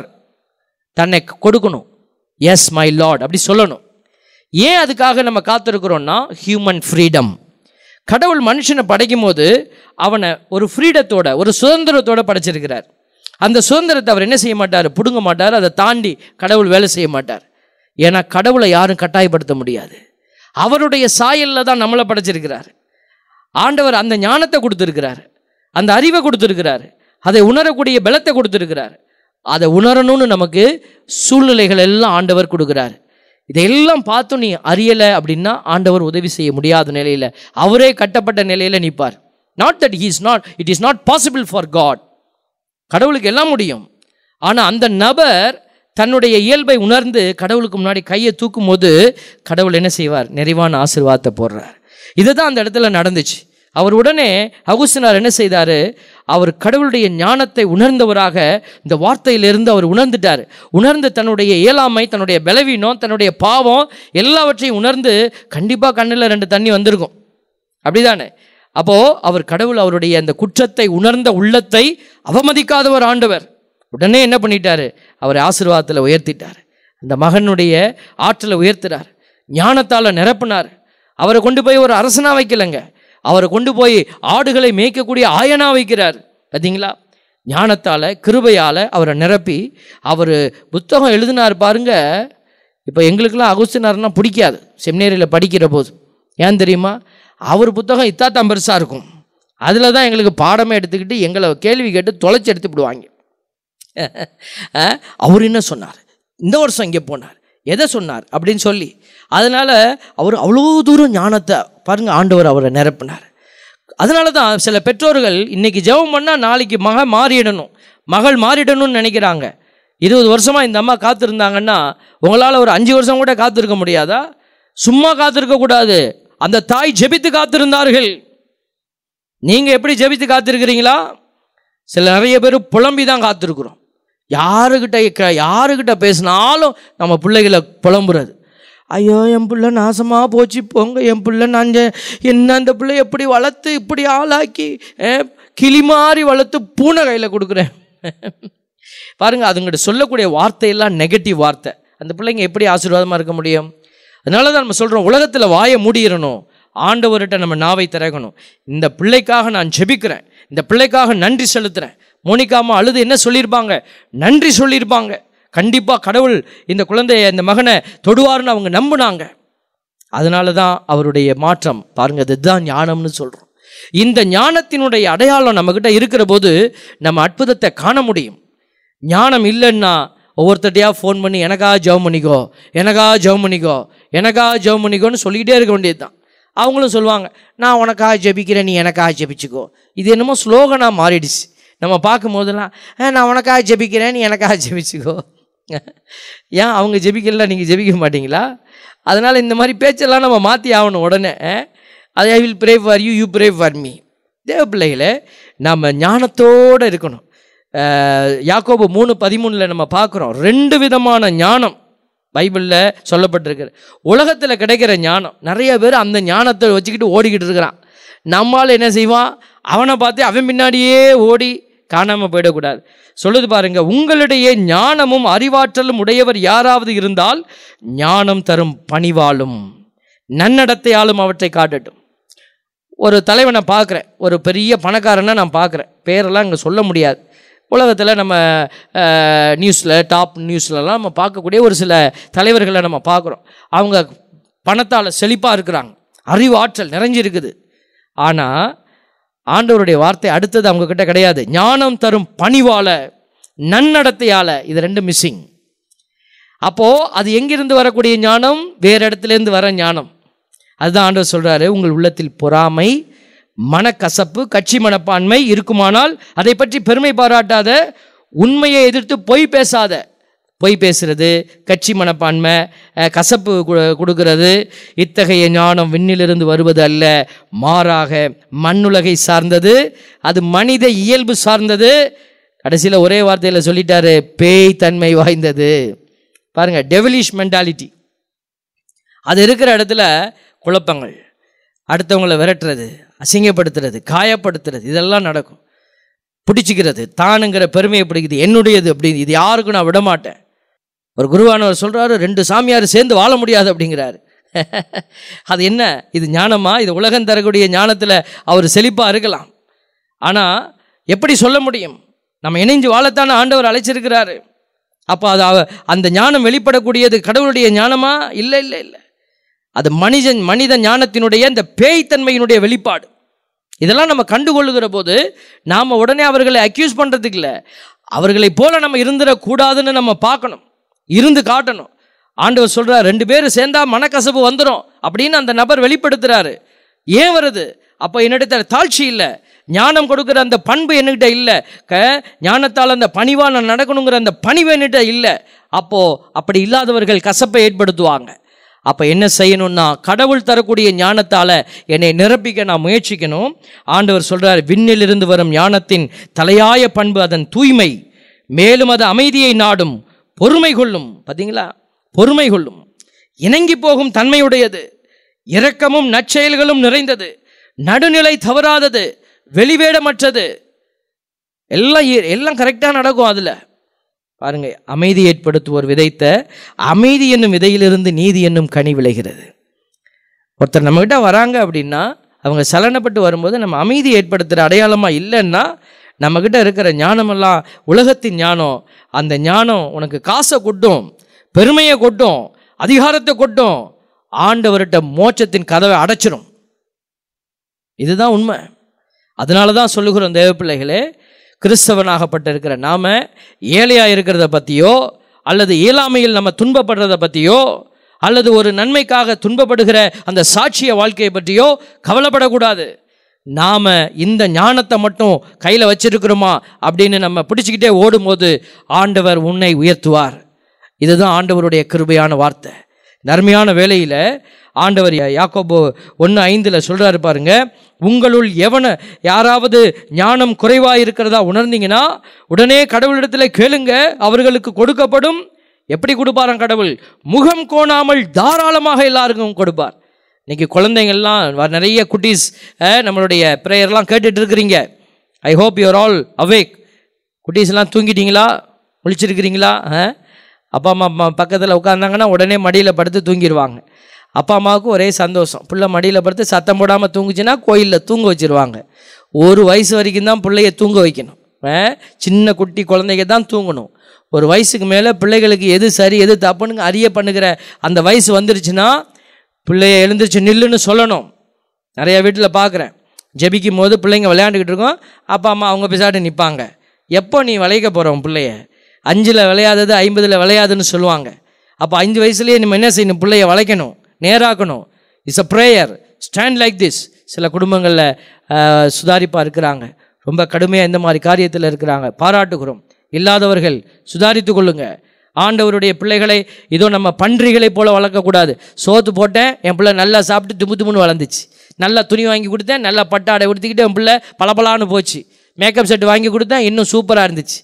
தன்னை கொடுக்கணும் எஸ் மை லார்ட் அப்படி சொல்லணும் ஏன் அதுக்காக நம்ம காத்திருக்கிறோம்னா ஹியூமன் ஃப்ரீடம் கடவுள் மனுஷனை படைக்கும் போது அவனை ஒரு ஃப்ரீடத்தோட ஒரு சுதந்திரத்தோட படைச்சிருக்கிறார் அந்த சுதந்திரத்தை அவர் என்ன செய்ய மாட்டார் பிடுங்க மாட்டார் அதை தாண்டி கடவுள் வேலை செய்ய மாட்டார் ஏன்னா கடவுளை யாரும் கட்டாயப்படுத்த முடியாது அவருடைய சாயலில் தான் நம்மளை படைச்சிருக்கிறார் ஆண்டவர் அந்த ஞானத்தை கொடுத்துருக்கிறார் அந்த அறிவை கொடுத்துருக்கிறார் அதை உணரக்கூடிய பலத்தை கொடுத்துருக்கிறார் அதை உணரணும்னு நமக்கு சூழ்நிலைகள் எல்லாம் ஆண்டவர் கொடுக்குறார் இதையெல்லாம் பார்த்து நீ அறியலை அப்படின்னா ஆண்டவர் உதவி செய்ய முடியாத நிலையில் அவரே கட்டப்பட்ட நிலையில் நிற்பார் not that he is not it is not possible for God கடவுளுக்கு எல்லாம் முடியும் ஆனால் அந்த நபர் தன்னுடைய இயல்பை உணர்ந்து கடவுளுக்கு முன்னாடி கையை தூக்கும் போது கடவுள் என்ன செய்வார் நிறைவான ஆசீர்வாதத்தை போடுறார் இதுதான் அந்த இடத்துல நடந்துச்சு அவர் உடனே அகுஸ்தினார் என்ன செய்தார் அவர் கடவுளுடைய ஞானத்தை உணர்ந்தவராக இந்த வார்த்தையிலிருந்து அவர் உணர்ந்துட்டார் உணர்ந்து தன்னுடைய இயலாமை தன்னுடைய பலவீனம் தன்னுடைய பாவம் எல்லாவற்றையும் உணர்ந்து கண்டிப்பாக கண்ணில் ரெண்டு தண்ணி வந்திருக்கும் அப்படிதானே அப்போது அவர் கடவுள் அவருடைய அந்த குற்றத்தை உணர்ந்த உள்ளத்தை அவமதிக்காதவர் ஆண்டவர் உடனே என்ன பண்ணிட்டாரு அவரை ஆசீர்வாதத்தில் உயர்த்திட்டார் அந்த மகனுடைய ஆற்றலை உயர்த்துறார் ஞானத்தால் நிரப்பினார் அவரை கொண்டு போய் ஒரு அரசனா வைக்கலைங்க அவரை கொண்டு போய் ஆடுகளை மேய்க்கக்கூடிய ஆயனா வைக்கிறார் பார்த்தீங்களா ஞானத்தால் கிருபையால் அவரை நிரப்பி அவர் புத்தகம் எழுதினார் பாருங்க இப்போ எங்களுக்கெல்லாம் அகுஸ்தினார்னா பிடிக்காது செமினேரியில் படிக்கிற போது ஏன் தெரியுமா அவர் புத்தகம் இத்தாத்தான் பெருசாக இருக்கும் அதில் தான் எங்களுக்கு பாடமே எடுத்துக்கிட்டு எங்களை கேள்வி கேட்டு தொலைச்சி எடுத்து விடுவாங்க அஹ், அவர் என்ன சொன்னார் இந்த வருஷம் இங்கே போனார் எதை சொன்னார் அப்படின்னு சொல்லி அதனால் அவர் அவ்வளோ தூரம் ஞானத்தை பாருங்க ஆண்டவர் அவரை நிரப்பினார் அதனால தான் சில பெற்றோர்கள் இன்னைக்கு ஜெபம் பண்ணால் நாளைக்கு மக மாறிடணும் மகள் மாறிடணும்னு நினைக்கிறாங்க இருபது வருஷமாக இந்த அம்மா காத்திருந்தாங்கன்னா உங்களால் ஒரு அஞ்சு வருஷம் கூட காத்திருக்க முடியாதா சும்மா காத்திருக்க கூடாது அந்த தாய் ஜெபித்து காத்திருந்தார்கள் நீங்கள் எப்படி ஜெபித்து காத்திருக்கிறீங்களா சில நிறைய பேர் புலம்பி தான் காத்திருக்கிறோம் யாருக்கிட்ட க- யாருக்கிட்ட பேசினாலும் நம்ம பிள்ளைகளை புலம்புறது ஐயோ என் பிள்ளை நாசமாக போச்சு போங்க என் பிள்ளை நான் ஜெ- என்ன அந்த பிள்ளை எப்படி வளர்த்து இப்படி ஆளாக்கி அஹ், கிளி மாதிரி வளர்த்து பூனை கையில் கொடுக்குறேன் பாருங்க அதுங்கிட்ட சொல்லக்கூடிய வார்த்தையெல்லாம் நெகட்டிவ் வார்த்தை அந்த பிள்ளைங்க எப்படி ஆசீர்வாதமாக இருக்க முடியும் அதனால தான் நம்ம சொல்கிறோம் உலகத்தில் வாயை மூடிடணும் ஆண்டவர்கிட்ட நம்ம நாவை திறக்கணும் இந்த பிள்ளைக்காக நான் ஜெபிக்கிறேன் இந்த பிள்ளைக்காக நன்றி செலுத்துகிறேன் மோனிகாமா அழுது என்ன சொல்லியிருப்பாங்க நன்றி சொல்லியிருப்பாங்க கண்டிப்பாக கடவுள் இந்த குழந்தைய இந்த மகனை தொடுவார்னு அவங்க நம்பினாங்க அதனால தான் அவருடைய மாற்றம் பாருங்க இதுதான் ஞானம்னு சொல்கிறோம் இந்த ஞானத்தினுடைய அடையாளம் நம்மக்கிட்ட இருக்கிற போது நம்ம அற்புதத்தை காண முடியும் ஞானம் இல்லைன்னா ஒவ்வொருத்தட்டையா ஃபோன் பண்ணி எனக்கா ஜெபம் பண்ணிக்கோ எனக்கா ஜெபம் பண்ணிக்கோ எனக்கா ஜெபம் பண்ணிக்கோன்னு சொல்லிக்கிட்டே இருக்க வேண்டியது தான் அவங்களும் சொல்லுவாங்க நான் உனக்கா ஜெபிக்கிறேன் நீ எனக்கா ஜெபிச்சுக்கோ இது என்னமோ ஸ்லோகனாக மாறிடுச்சு நம்ம பார்க்கும் போதெல்லாம் "ஆ, நான் உனக்கா ஜெபிக்கிறேன் நீ எனக்கா ஜெபிச்சுக்கோ ஏன் அவங்க ஜெபிக்கல நீங்கள் ஜெபிக்க மாட்டீங்களா அதனால் இந்த மாதிரி பேச்செல்லாம் நம்ம மாற்றி ஆகணும் உடனே அது I will pray for you you pray for me தேவ பிள்ளைகளை நம்ம ஞானத்தோடு இருக்கணும் அஹ், யாக்கோபு மூணு பதிமூணில் நம்ம பார்க்குறோம் ரெண்டு விதமான ஞானம் பைபிளில் சொல்லப்பட்டிருக்கு உலகத்தில் கிடைக்கிற ஞானம் நிறைய பேர் அந்த ஞானத்தை வச்சுக்கிட்டு ஓடிக்கிட்டு இருக்கிறான் நம்மால் என்ன செய்வான் அவனை பார்த்து அவன் பின்னாடியே ஓடி காணாமல் போயிடக்கூடாது சொல்லுது பாருங்க உங்களுடைய ஞானமும் அறிவாற்றலும் உடையவர் யாராவது இருந்தால் ஞானம் தரும் பணிவாலும் நன்னடத்தையாலும் அவற்றை காட்டட்டும் ஒரு தலைவனை பார்க்குறேன் ஒரு பெரிய பணக்காரனை நான் பார்க்குறேன் பேரெல்லாம் இங்கே சொல்ல முடியாது உலகத்தில் நம்ம நியூஸில் டாப் நியூஸ்லலாம் நம்ம பார்க்கக்கூடிய ஒரு சில தலைவர்களை நம்ம பார்க்குறோம் அவங்க பணத்தால் செழிப்பாக இருக்கிறாங்க அறிவு ஆற்றல் நிறைஞ்சிருக்குது ஆனால் ஆண்டவருடைய வார்த்தை அடுத்தது அவங்க கிட்ட கிடையாது ஞானம் தரும் பணிவால நன்னடத்தையால இது ரெண்டு மிஸ்ஸிங் அப்போ அது எங்கிருந்து வரக்கூடிய ஞானம் வேற இடத்துலேருந்து வர ஞானம் அதுதான் ஆண்டவர் சொல்றாரு உங்கள் உள்ளத்தில் பொறாமை மனக்கசப்பு கட்சி மனப்பான்மை இருக்குமானால் அதை பற்றி பெருமை பாராட்டாத உண்மையை எதிர்த்து பொய் பேசாத பொய் பேசுறது கட்சி மனப்பான்மை அஹ், கசப்பு கு- கொடுக்கிறது இத்தகைய ஞானம் விண்ணிலிருந்து வருவது அல்ல மாறாக மண்ணுலகை சார்ந்தது அது மனித இயல்பு சார்ந்தது கடைசியில் ஒரே வார்த்தையில் சொல்லிட்டாரு பேய் தன்மை வாய்ந்தது பாருங்க டெவலிஷ் மென்டாலிட்டி அது இருக்கிற இடத்துல குழப்பங்கள் அடுத்தவங்களை விரட்டுறது அசிங்கப்படுத்துறது காயப்படுத்துறது இதெல்லாம் நடக்கும் பிடிச்சிக்கிறது தானுங்கிற பெருமையை பிடிக்குது என்னுடையது அப்படின்னு இது யாருக்கும் நான் விட மாட்டேன் ஒரு குருவானவர் சொல்றாரு ரெண்டு சாமியார் சேர்ந்து வாழ முடியாது அப்படிங்கிறாரு அது என்ன இது ஞானமா இது உலகம் தரக்கூடிய ஞானத்தில் அவர் செழிப்பாக இருக்கலாம் ஆனால் எப்படி சொல்ல முடியும் நம்ம இணைஞ்சு வாழத்தானே ஆண்டவர் அழைச்சிருக்கிறாரு அப்போ அது அவ- அந்த ஞானம் வெளிப்படக்கூடியது கடவுளுடைய ஞானமா இல்லை இல்லை இல்லை அது மனிதன் மனித ஞானத்தினுடைய இந்த பேய்த்தன்மையினுடைய வெளிப்பாடு இதெல்லாம் நம்ம கண்டுகொள்ளுகிற போது நாம் உடனே அவர்களை அக்யூஸ் பண்ணுறதுக்கு இல்லை அவர்களைப் போல நம்ம இருந்துடக்கூடாதுன்னு நம்ம பார்க்கணும் இருந்து காட்டணும் ஆண்டவர் சொல்றார் ரெண்டு பேரும் சேர்ந்தா மனக்கசப்பு வந்துடும் அப்படின்னு அந்த நபர் வெளிப்படுத்துறாரு ஏன் வருது அப்போ என்னிடத்துல தாழ்ச்சி இல்லை ஞானம் கொடுக்குற அந்த பண்பு என்கிட்ட இல்லை க ஞானத்தால் அந்த பணிவா நான் நடக்கணுங்கிற அந்த பணிவு என்கிட்ட இல்லை அப்போ அப்படி இல்லாதவர்கள் கசப்பை ஏற்படுத்துவாங்க அப்போ என்ன செய்யணும்னா கடவுள் தரக்கூடிய ஞானத்தால் என்னை நிரப்பிக்க நான் முயற்சிக்கணும் ஆண்டவர் சொல்றார் விண்ணிலிருந்து வரும் ஞானத்தின் தலையாய பண்பு அதன் தூய்மை மேலும் அது அமைதியை நாடும் பொறுமை கொள்ளும் பார்த்தீங்களா பொறுமை கொள்ளும் இணங்கி போகும் தன்மையுடையது இரக்கமும் நற்செயல்களும் நிறைந்தது நடுநிலை தவறாதது வெளிவேடமற்றது எல்லாம் இ- எல்லாம் கரெக்டாக நடக்கும் அதில் பாருங்க அமைதி ஏற்படுத்துவோர் விதைத்த அமைதி என்னும் விதையிலிருந்து நீதி என்னும் கனி விளைகிறது ஒருத்தர் நம்மகிட்ட வராங்க அப்படின்னா அவங்க சலனப்பட்டு வரும்போது நம்ம அமைதி ஏற்படுத்துகிற அடையாளமாக இல்லைன்னா நம்மக்கிட்ட இருக்கிற ஞானமெல்லாம் உலகத்தின் ஞானம் அந்த ஞானம் உனக்கு காசை கொட்டும் பெருமையை கொட்டும் அதிகாரத்தை கொட்டும் ஆண்டவர்கிட்ட மோட்சத்தின் கதவை அடைச்சிரும் இதுதான் உண்மை அதனால தான் சொல்லுகிறோம் தேவ பிள்ளைகளே கிறிஸ்தவனாகப்பட்டிருக்கிற நாம ஏழையாக இருக்கிறத பற்றியோ அல்லது இயலாமையில் நம்ம துன்பப்படுறத பற்றியோ அல்லது ஒரு நன்மைக்காக துன்பப்படுகிற அந்த சாட்சிய வாழ்க்கையை பற்றியோ கவலைப்படக்கூடாது நாம் இந்த ஞானத்தை மட்டும் கையில் வச்சிருக்கிறோமா அப்படின்னு நம்ம பிடிச்சிக்கிட்டே ஓடும்போது ஆண்டவர் உன்னை உயர்த்துவார் இதுதான் ஆண்டவருடைய கிருபையான வார்த்தை நன்மையான வேலையில் ஆண்டவர் யா- யாக்கோபு ஒன்று ஐந்தில் சொல்கிறாரு பாருங்க உங்களுள் எவன யாராவது ஞானம் குறைவாக இருக்கிறதா உணர்ந்தீங்கன்னா உடனே கடவுளிடத்தில் கேளுங்க அவர்களுக்கு கொடுக்கப்படும் எப்படி கொடுப்பாராம் கடவுள் முகம் கோணாமல் தாராளமாக எல்லாருக்கும் கொடுப்பார் இன்னைக்கு குழந்தைங்கள்லாம் வ- நிறைய குட்டீஸ் நம்மளுடைய ப்ரேயர்லாம் கேட்டுட்டு இருக்கிறீங்க I hope you're all awake குட்டீஸ்லாம் தூங்கிட்டீங்களா முழிச்சிருக்கிறீங்களா ஆ? அப்பா அம்மா அம்மா பக்கத்தில் உட்காந்தாங்கன்னா உடனே மடியில் படுத்து தூங்கிடுவாங்க அப்பா அம்மாவுக்கு ஒரே சந்தோஷம் பிள்ளை மடியில் படுத்து சத்தம் போடாமல் தூங்குச்சுன்னா கோயிலில் தூங்க வச்சிருவாங்க ஒரு வயசு வரைக்கும் தான் பிள்ளைய தூங்க வைக்கணும் ஆ? சின்ன குட்டி குழந்தைங்க தான் தூங்கணும் ஒரு வயசுக்கு மேலே பிள்ளைகளுக்கு எது சரி எது தப்புன்னு அறிய பண்ணுகிற அந்த வயசு வந்துருச்சுன்னா பிள்ளைய எழுந்திருச்சு நில்லுன்னு சொல்லணும் நிறைய வீட்டில் பார்க்குறேன் ஜெபிக்கும் போது பிள்ளைங்க விளையாண்டுக்கிட்டு இருக்கோம் அப்பா அம்மா அவங்க பிசாட்டு நிற்பாங்க எப்போ நீ விளைக்க போகிறோம் பிள்ளைய அஞ்சில் விளையாதது ஐம்பதில் விளையாதுன்னு சொல்லுவாங்க அப்போ அஞ்சு வயசுலேயே நம்ம என்ன செய்யணும் பிள்ளைய வளைக்கணும் நேராக்கணும் it's a prayer stand like this சில குடும்பங்களில் சுதாரிப்பாக இருக்கிறாங்க ரொம்ப கடுமையாக இந்த மாதிரி காரியத்தில் இருக்கிறாங்க பாராட்டுகிறோம் இல்லாதவர்கள் சுதாரித்து கொள்ளுங்க ஆண்டவருடைய பிள்ளைகளை இதோ நம்ம பன்றிகளைப் போல வளர்க்கக்கூடாது சோத்து போட்டேன் என் பிள்ளை நல்லா சாப்பிட்டு தும்பு தும்புன்னு வளர்ந்துச்சு நல்லா துணி வாங்கி கொடுத்தேன் நல்லா பட்டாடை உடுத்திக்கிட்டு என் பிள்ளை பளபளான்னு போச்சு மேக்கப் செட் வாங்கி கொடுத்தேன் இன்னும் சூப்பராக இருந்துச்சு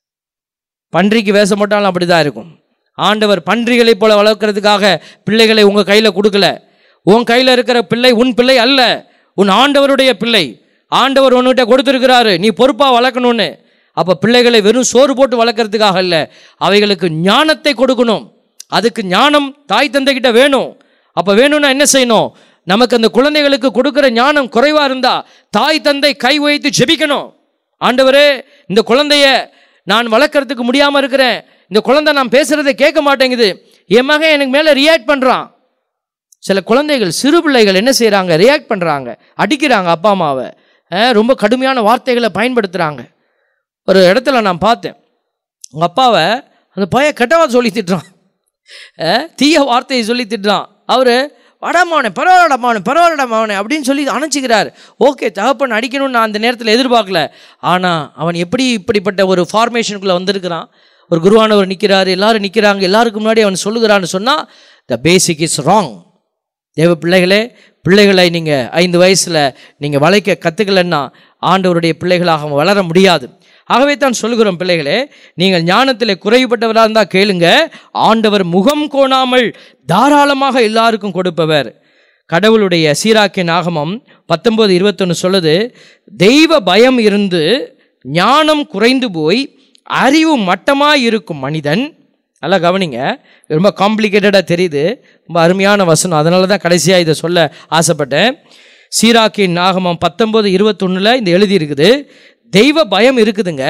பன்றிக்கு வேஷம் போட்டாலும் அப்படி தான் இருக்கும் ஆண்டவர் பன்றிகளைப் போல வளர்க்கறதுக்காக பிள்ளைகளை உங்கள் கையில் கொடுக்கல உன் கையில் இருக்கிற பிள்ளை உன் பிள்ளை அல்ல உன் ஆண்டவருடைய பிள்ளை ஆண்டவர் உன்கிட்ட கொடுத்துருக்கிறாரு நீ பொறுப்பாக வளர்க்கணும்னு அப்போ பிள்ளைகளை வெறும் சோறு போட்டு வளர்க்கறதுக்காக இல்லை அவைகளுக்கு ஞானத்தை கொடுக்கணும் அதுக்கு ஞானம் தாய் தந்தைகிட்ட வேணும் அப்போ வேணும்னா என்ன செய்யணும் நமக்கு அந்த குழந்தைகளுக்கு கொடுக்குற ஞானம் குறைவாக இருந்தா தாய் தந்தை கை வைத்து ஜெபிக்கணும் ஆண்டவரே இந்த குழந்தைய நான் வளர்க்கறதுக்கு முடியாமல் இருக்கிறேன் இந்த குழந்தை நான் பேசுகிறதை கேட்க மாட்டேங்குது என் மகன் எனக்கு மேலே ரியாக்ட் பண்ணுறான் சில குழந்தைகள் சிறு பிள்ளைகள் என்ன செய்கிறாங்க ரியாக்ட் பண்ணுறாங்க அடிக்கிறாங்க அப்பா அம்மாவை அஹ், ரொம்ப கடுமையான வார்த்தைகளை பயன்படுத்துகிறாங்க ஒரு இடத்துல நான் பார்த்தேன் உங்கள் அப்பாவை அந்த பையன் கெட்டவா சொல்லி திட்டுறான் அஹ், தீய வார்த்தையை சொல்லி திட்டுறான் அவர் வடமாவனே பரவாயில்லடமாவனே பரவாயில்லடமாவனே அப்படின்னு சொல்லி அணைச்சிக்கிறார் ஓகே தகப்பன் அடிக்கணும்னு நான் அந்த நேரத்தில் எதிர்பார்க்கல ஆனால் அவன் எப்படி இப்படிப்பட்ட ஒரு ஃபார்மேஷனுக்குள்ளே வந்திருக்கிறான் ஒரு குருவானவர் நிற்கிறாரு எல்லாரும் நிற்கிறாங்க எல்லாருக்கும் முன்னாடி அவன் சொல்லுகிறான்னு சொன்னால் த பேசிக் இஸ் ராங் தேவ பிள்ளைகளே பிள்ளைகளை நீங்கள் ஐந்து வயசில் நீங்கள் வளைக்க கற்றுக்கலன்னா ஆண்டவருடைய பிள்ளைகளாக அவன் வளர முடியாது ஆகவே தான் சொல்லுகிறோம் பிள்ளைகளே நீங்கள் ஞானத்தில் குறைவுபட்டவராக இருந்தால் கேளுங்க ஆண்டவர் முகம் கோணாமல் தாராளமாக எல்லாருக்கும் கொடுப்பவர் கடவுளுடைய சீராக்கின் ஆகமம் பத்தொன்பது இருபத்தொன்று சொல்லுது தெய்வ பயம் இருந்து ஞானம் குறைந்து போய் அறிவு மட்டமாக இருக்கும் மனிதன் நல்லா கவனிங்க ரொம்ப காம்ப்ளிகேட்டடாக தெரியுது ரொம்ப அருமையான வசனம் அதனால தான் கடைசியாக இதை சொல்ல ஆசைப்பட்டேன் சீராக்கின் நாகமம் பத்தொன்பது இருபத்தொன்னில் இந்த எழுதி இருக்குது தெய்வ பயம் இருக்குதுங்க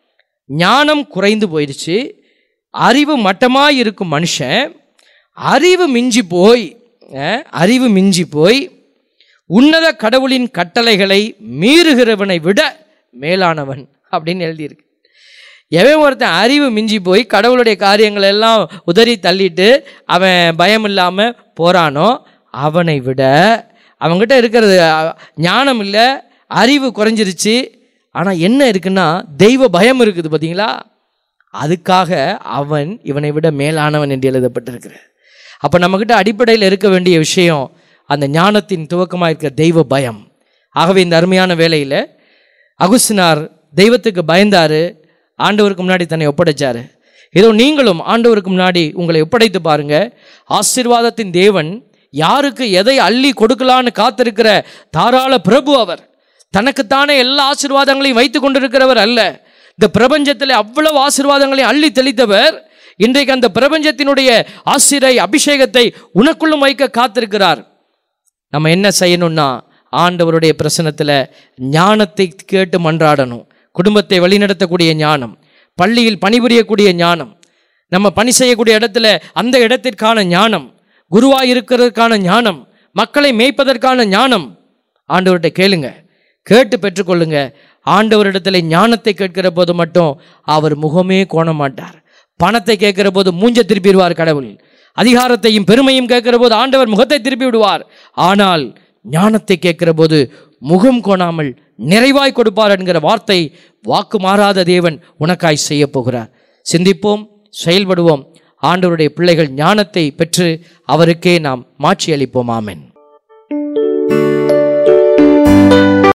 ஞானம் குறைந்து போயிடுச்சு அறிவு மட்டமாக இருக்கும் மனுஷன் அறிவு மிஞ்சி போய் அஹ், அறிவு மிஞ்சி போய் உன்னத கடவுளின் கட்டளைகளை மீறுகிறவனை விட மேலானவன் அப்படின்னு எழுதியிருக்கு எவன் ஒருத்தன் அறிவு மிஞ்சி போய் கடவுளுடைய காரியங்கள் எல்லாம் உதறி தள்ளிட்டு அவன் பயம் இல்லாமல் போறானோ அவனை விட அவன்கிட்ட இருக்கிறது அ, ஞானம் இல்லை அறிவு குறைஞ்சிருச்சு ஆனால் என்ன இருக்குன்னா தெய்வ பயம் இருக்குது பார்த்தீங்களா அதுக்காக அவன் இவனை விட மேலானவன் என்று எழுதப்பட்டிருக்கிறார் அப்போ நம்மக்கிட்ட அடிப்படையில் இருக்க வேண்டிய விஷயம் அந்த ஞானத்தின் துவக்கமாக இருக்கிற தெய்வ பயம் ஆகவே இந்த அருமையான வேளையில் அகுஸ்தினார் தெய்வத்துக்கு பயந்தாரு ஆண்டவருக்கு முன்னாடி தன்னை ஒப்படைச்சாரு ஏதோ நீங்களும் ஆண்டவருக்கு முன்னாடி உங்களை ஒப்படைத்து பாருங்க ஆசீர்வாதத்தின் தேவன் யாருக்கு எதை அள்ளி கொடுக்கலான்னு காத்திருக்கிற தாராள பிரபு அவர் தனக்குத்தானே எல்லா ஆசீர்வாதங்களையும் வைத்து கொண்டிருக்கிறவர் அல்ல இந்த பிரபஞ்சத்தில் அவ்வளவு ஆசீர்வாதங்களையும் அள்ளி தெளித்தவர் இன்றைக்கு அந்த பிரபஞ்சத்தினுடைய ஆசிரை அபிஷேகத்தை உனக்குள்ளும் வைக்க காத்திருக்கிறார் நம்ம என்ன செய்யணும்னா ஆண்டவருடைய பிரசனத்தில் ஞானத்தை கேட்டு மன்றாடணும் குடும்பத்தை வழிநடத்தக்கூடிய ஞானம் பள்ளியில் பணிபுரியக்கூடிய ஞானம் நம்ம பணி செய்யக்கூடிய இடத்துல அந்த இடத்திற்கான ஞானம் குருவாய் இருக்கிறதுக்கான ஞானம் மக்களை மேய்ப்பதற்கான ஞானம் ஆண்டவர்கிட்ட கேளுங்க கேட்டு பெற்றுக்கொள்ளுங்க ஆண்டவரிடத்துல ஞானத்தை கேட்கிற போது மட்டும் அவர் முகமே கோண மாட்டார் பணத்தை கேட்கிற போது மூஞ்ச திருப்பிடுவார் கடவுள் அதிகாரத்தையும் பெருமையும் கேட்கிற போது ஆண்டவர் முகத்தை திருப்பி விடுவார் ஆனால் ஞானத்தை கேட்கிற போது முகம் கோணாமல் நிறைவாய் கொடுப்பார் என்கிற வார்த்தை வாக்கு மாறாத தேவன் உனக்காய் செய்ய போகிறார் சிந்திப்போம் செயல்படுவோம் ஆண்டவருடைய பிள்ளைகள் ஞானத்தை பெற்று அவருக்கே நாம் மாட்சி அளிப்போம் ஆமென்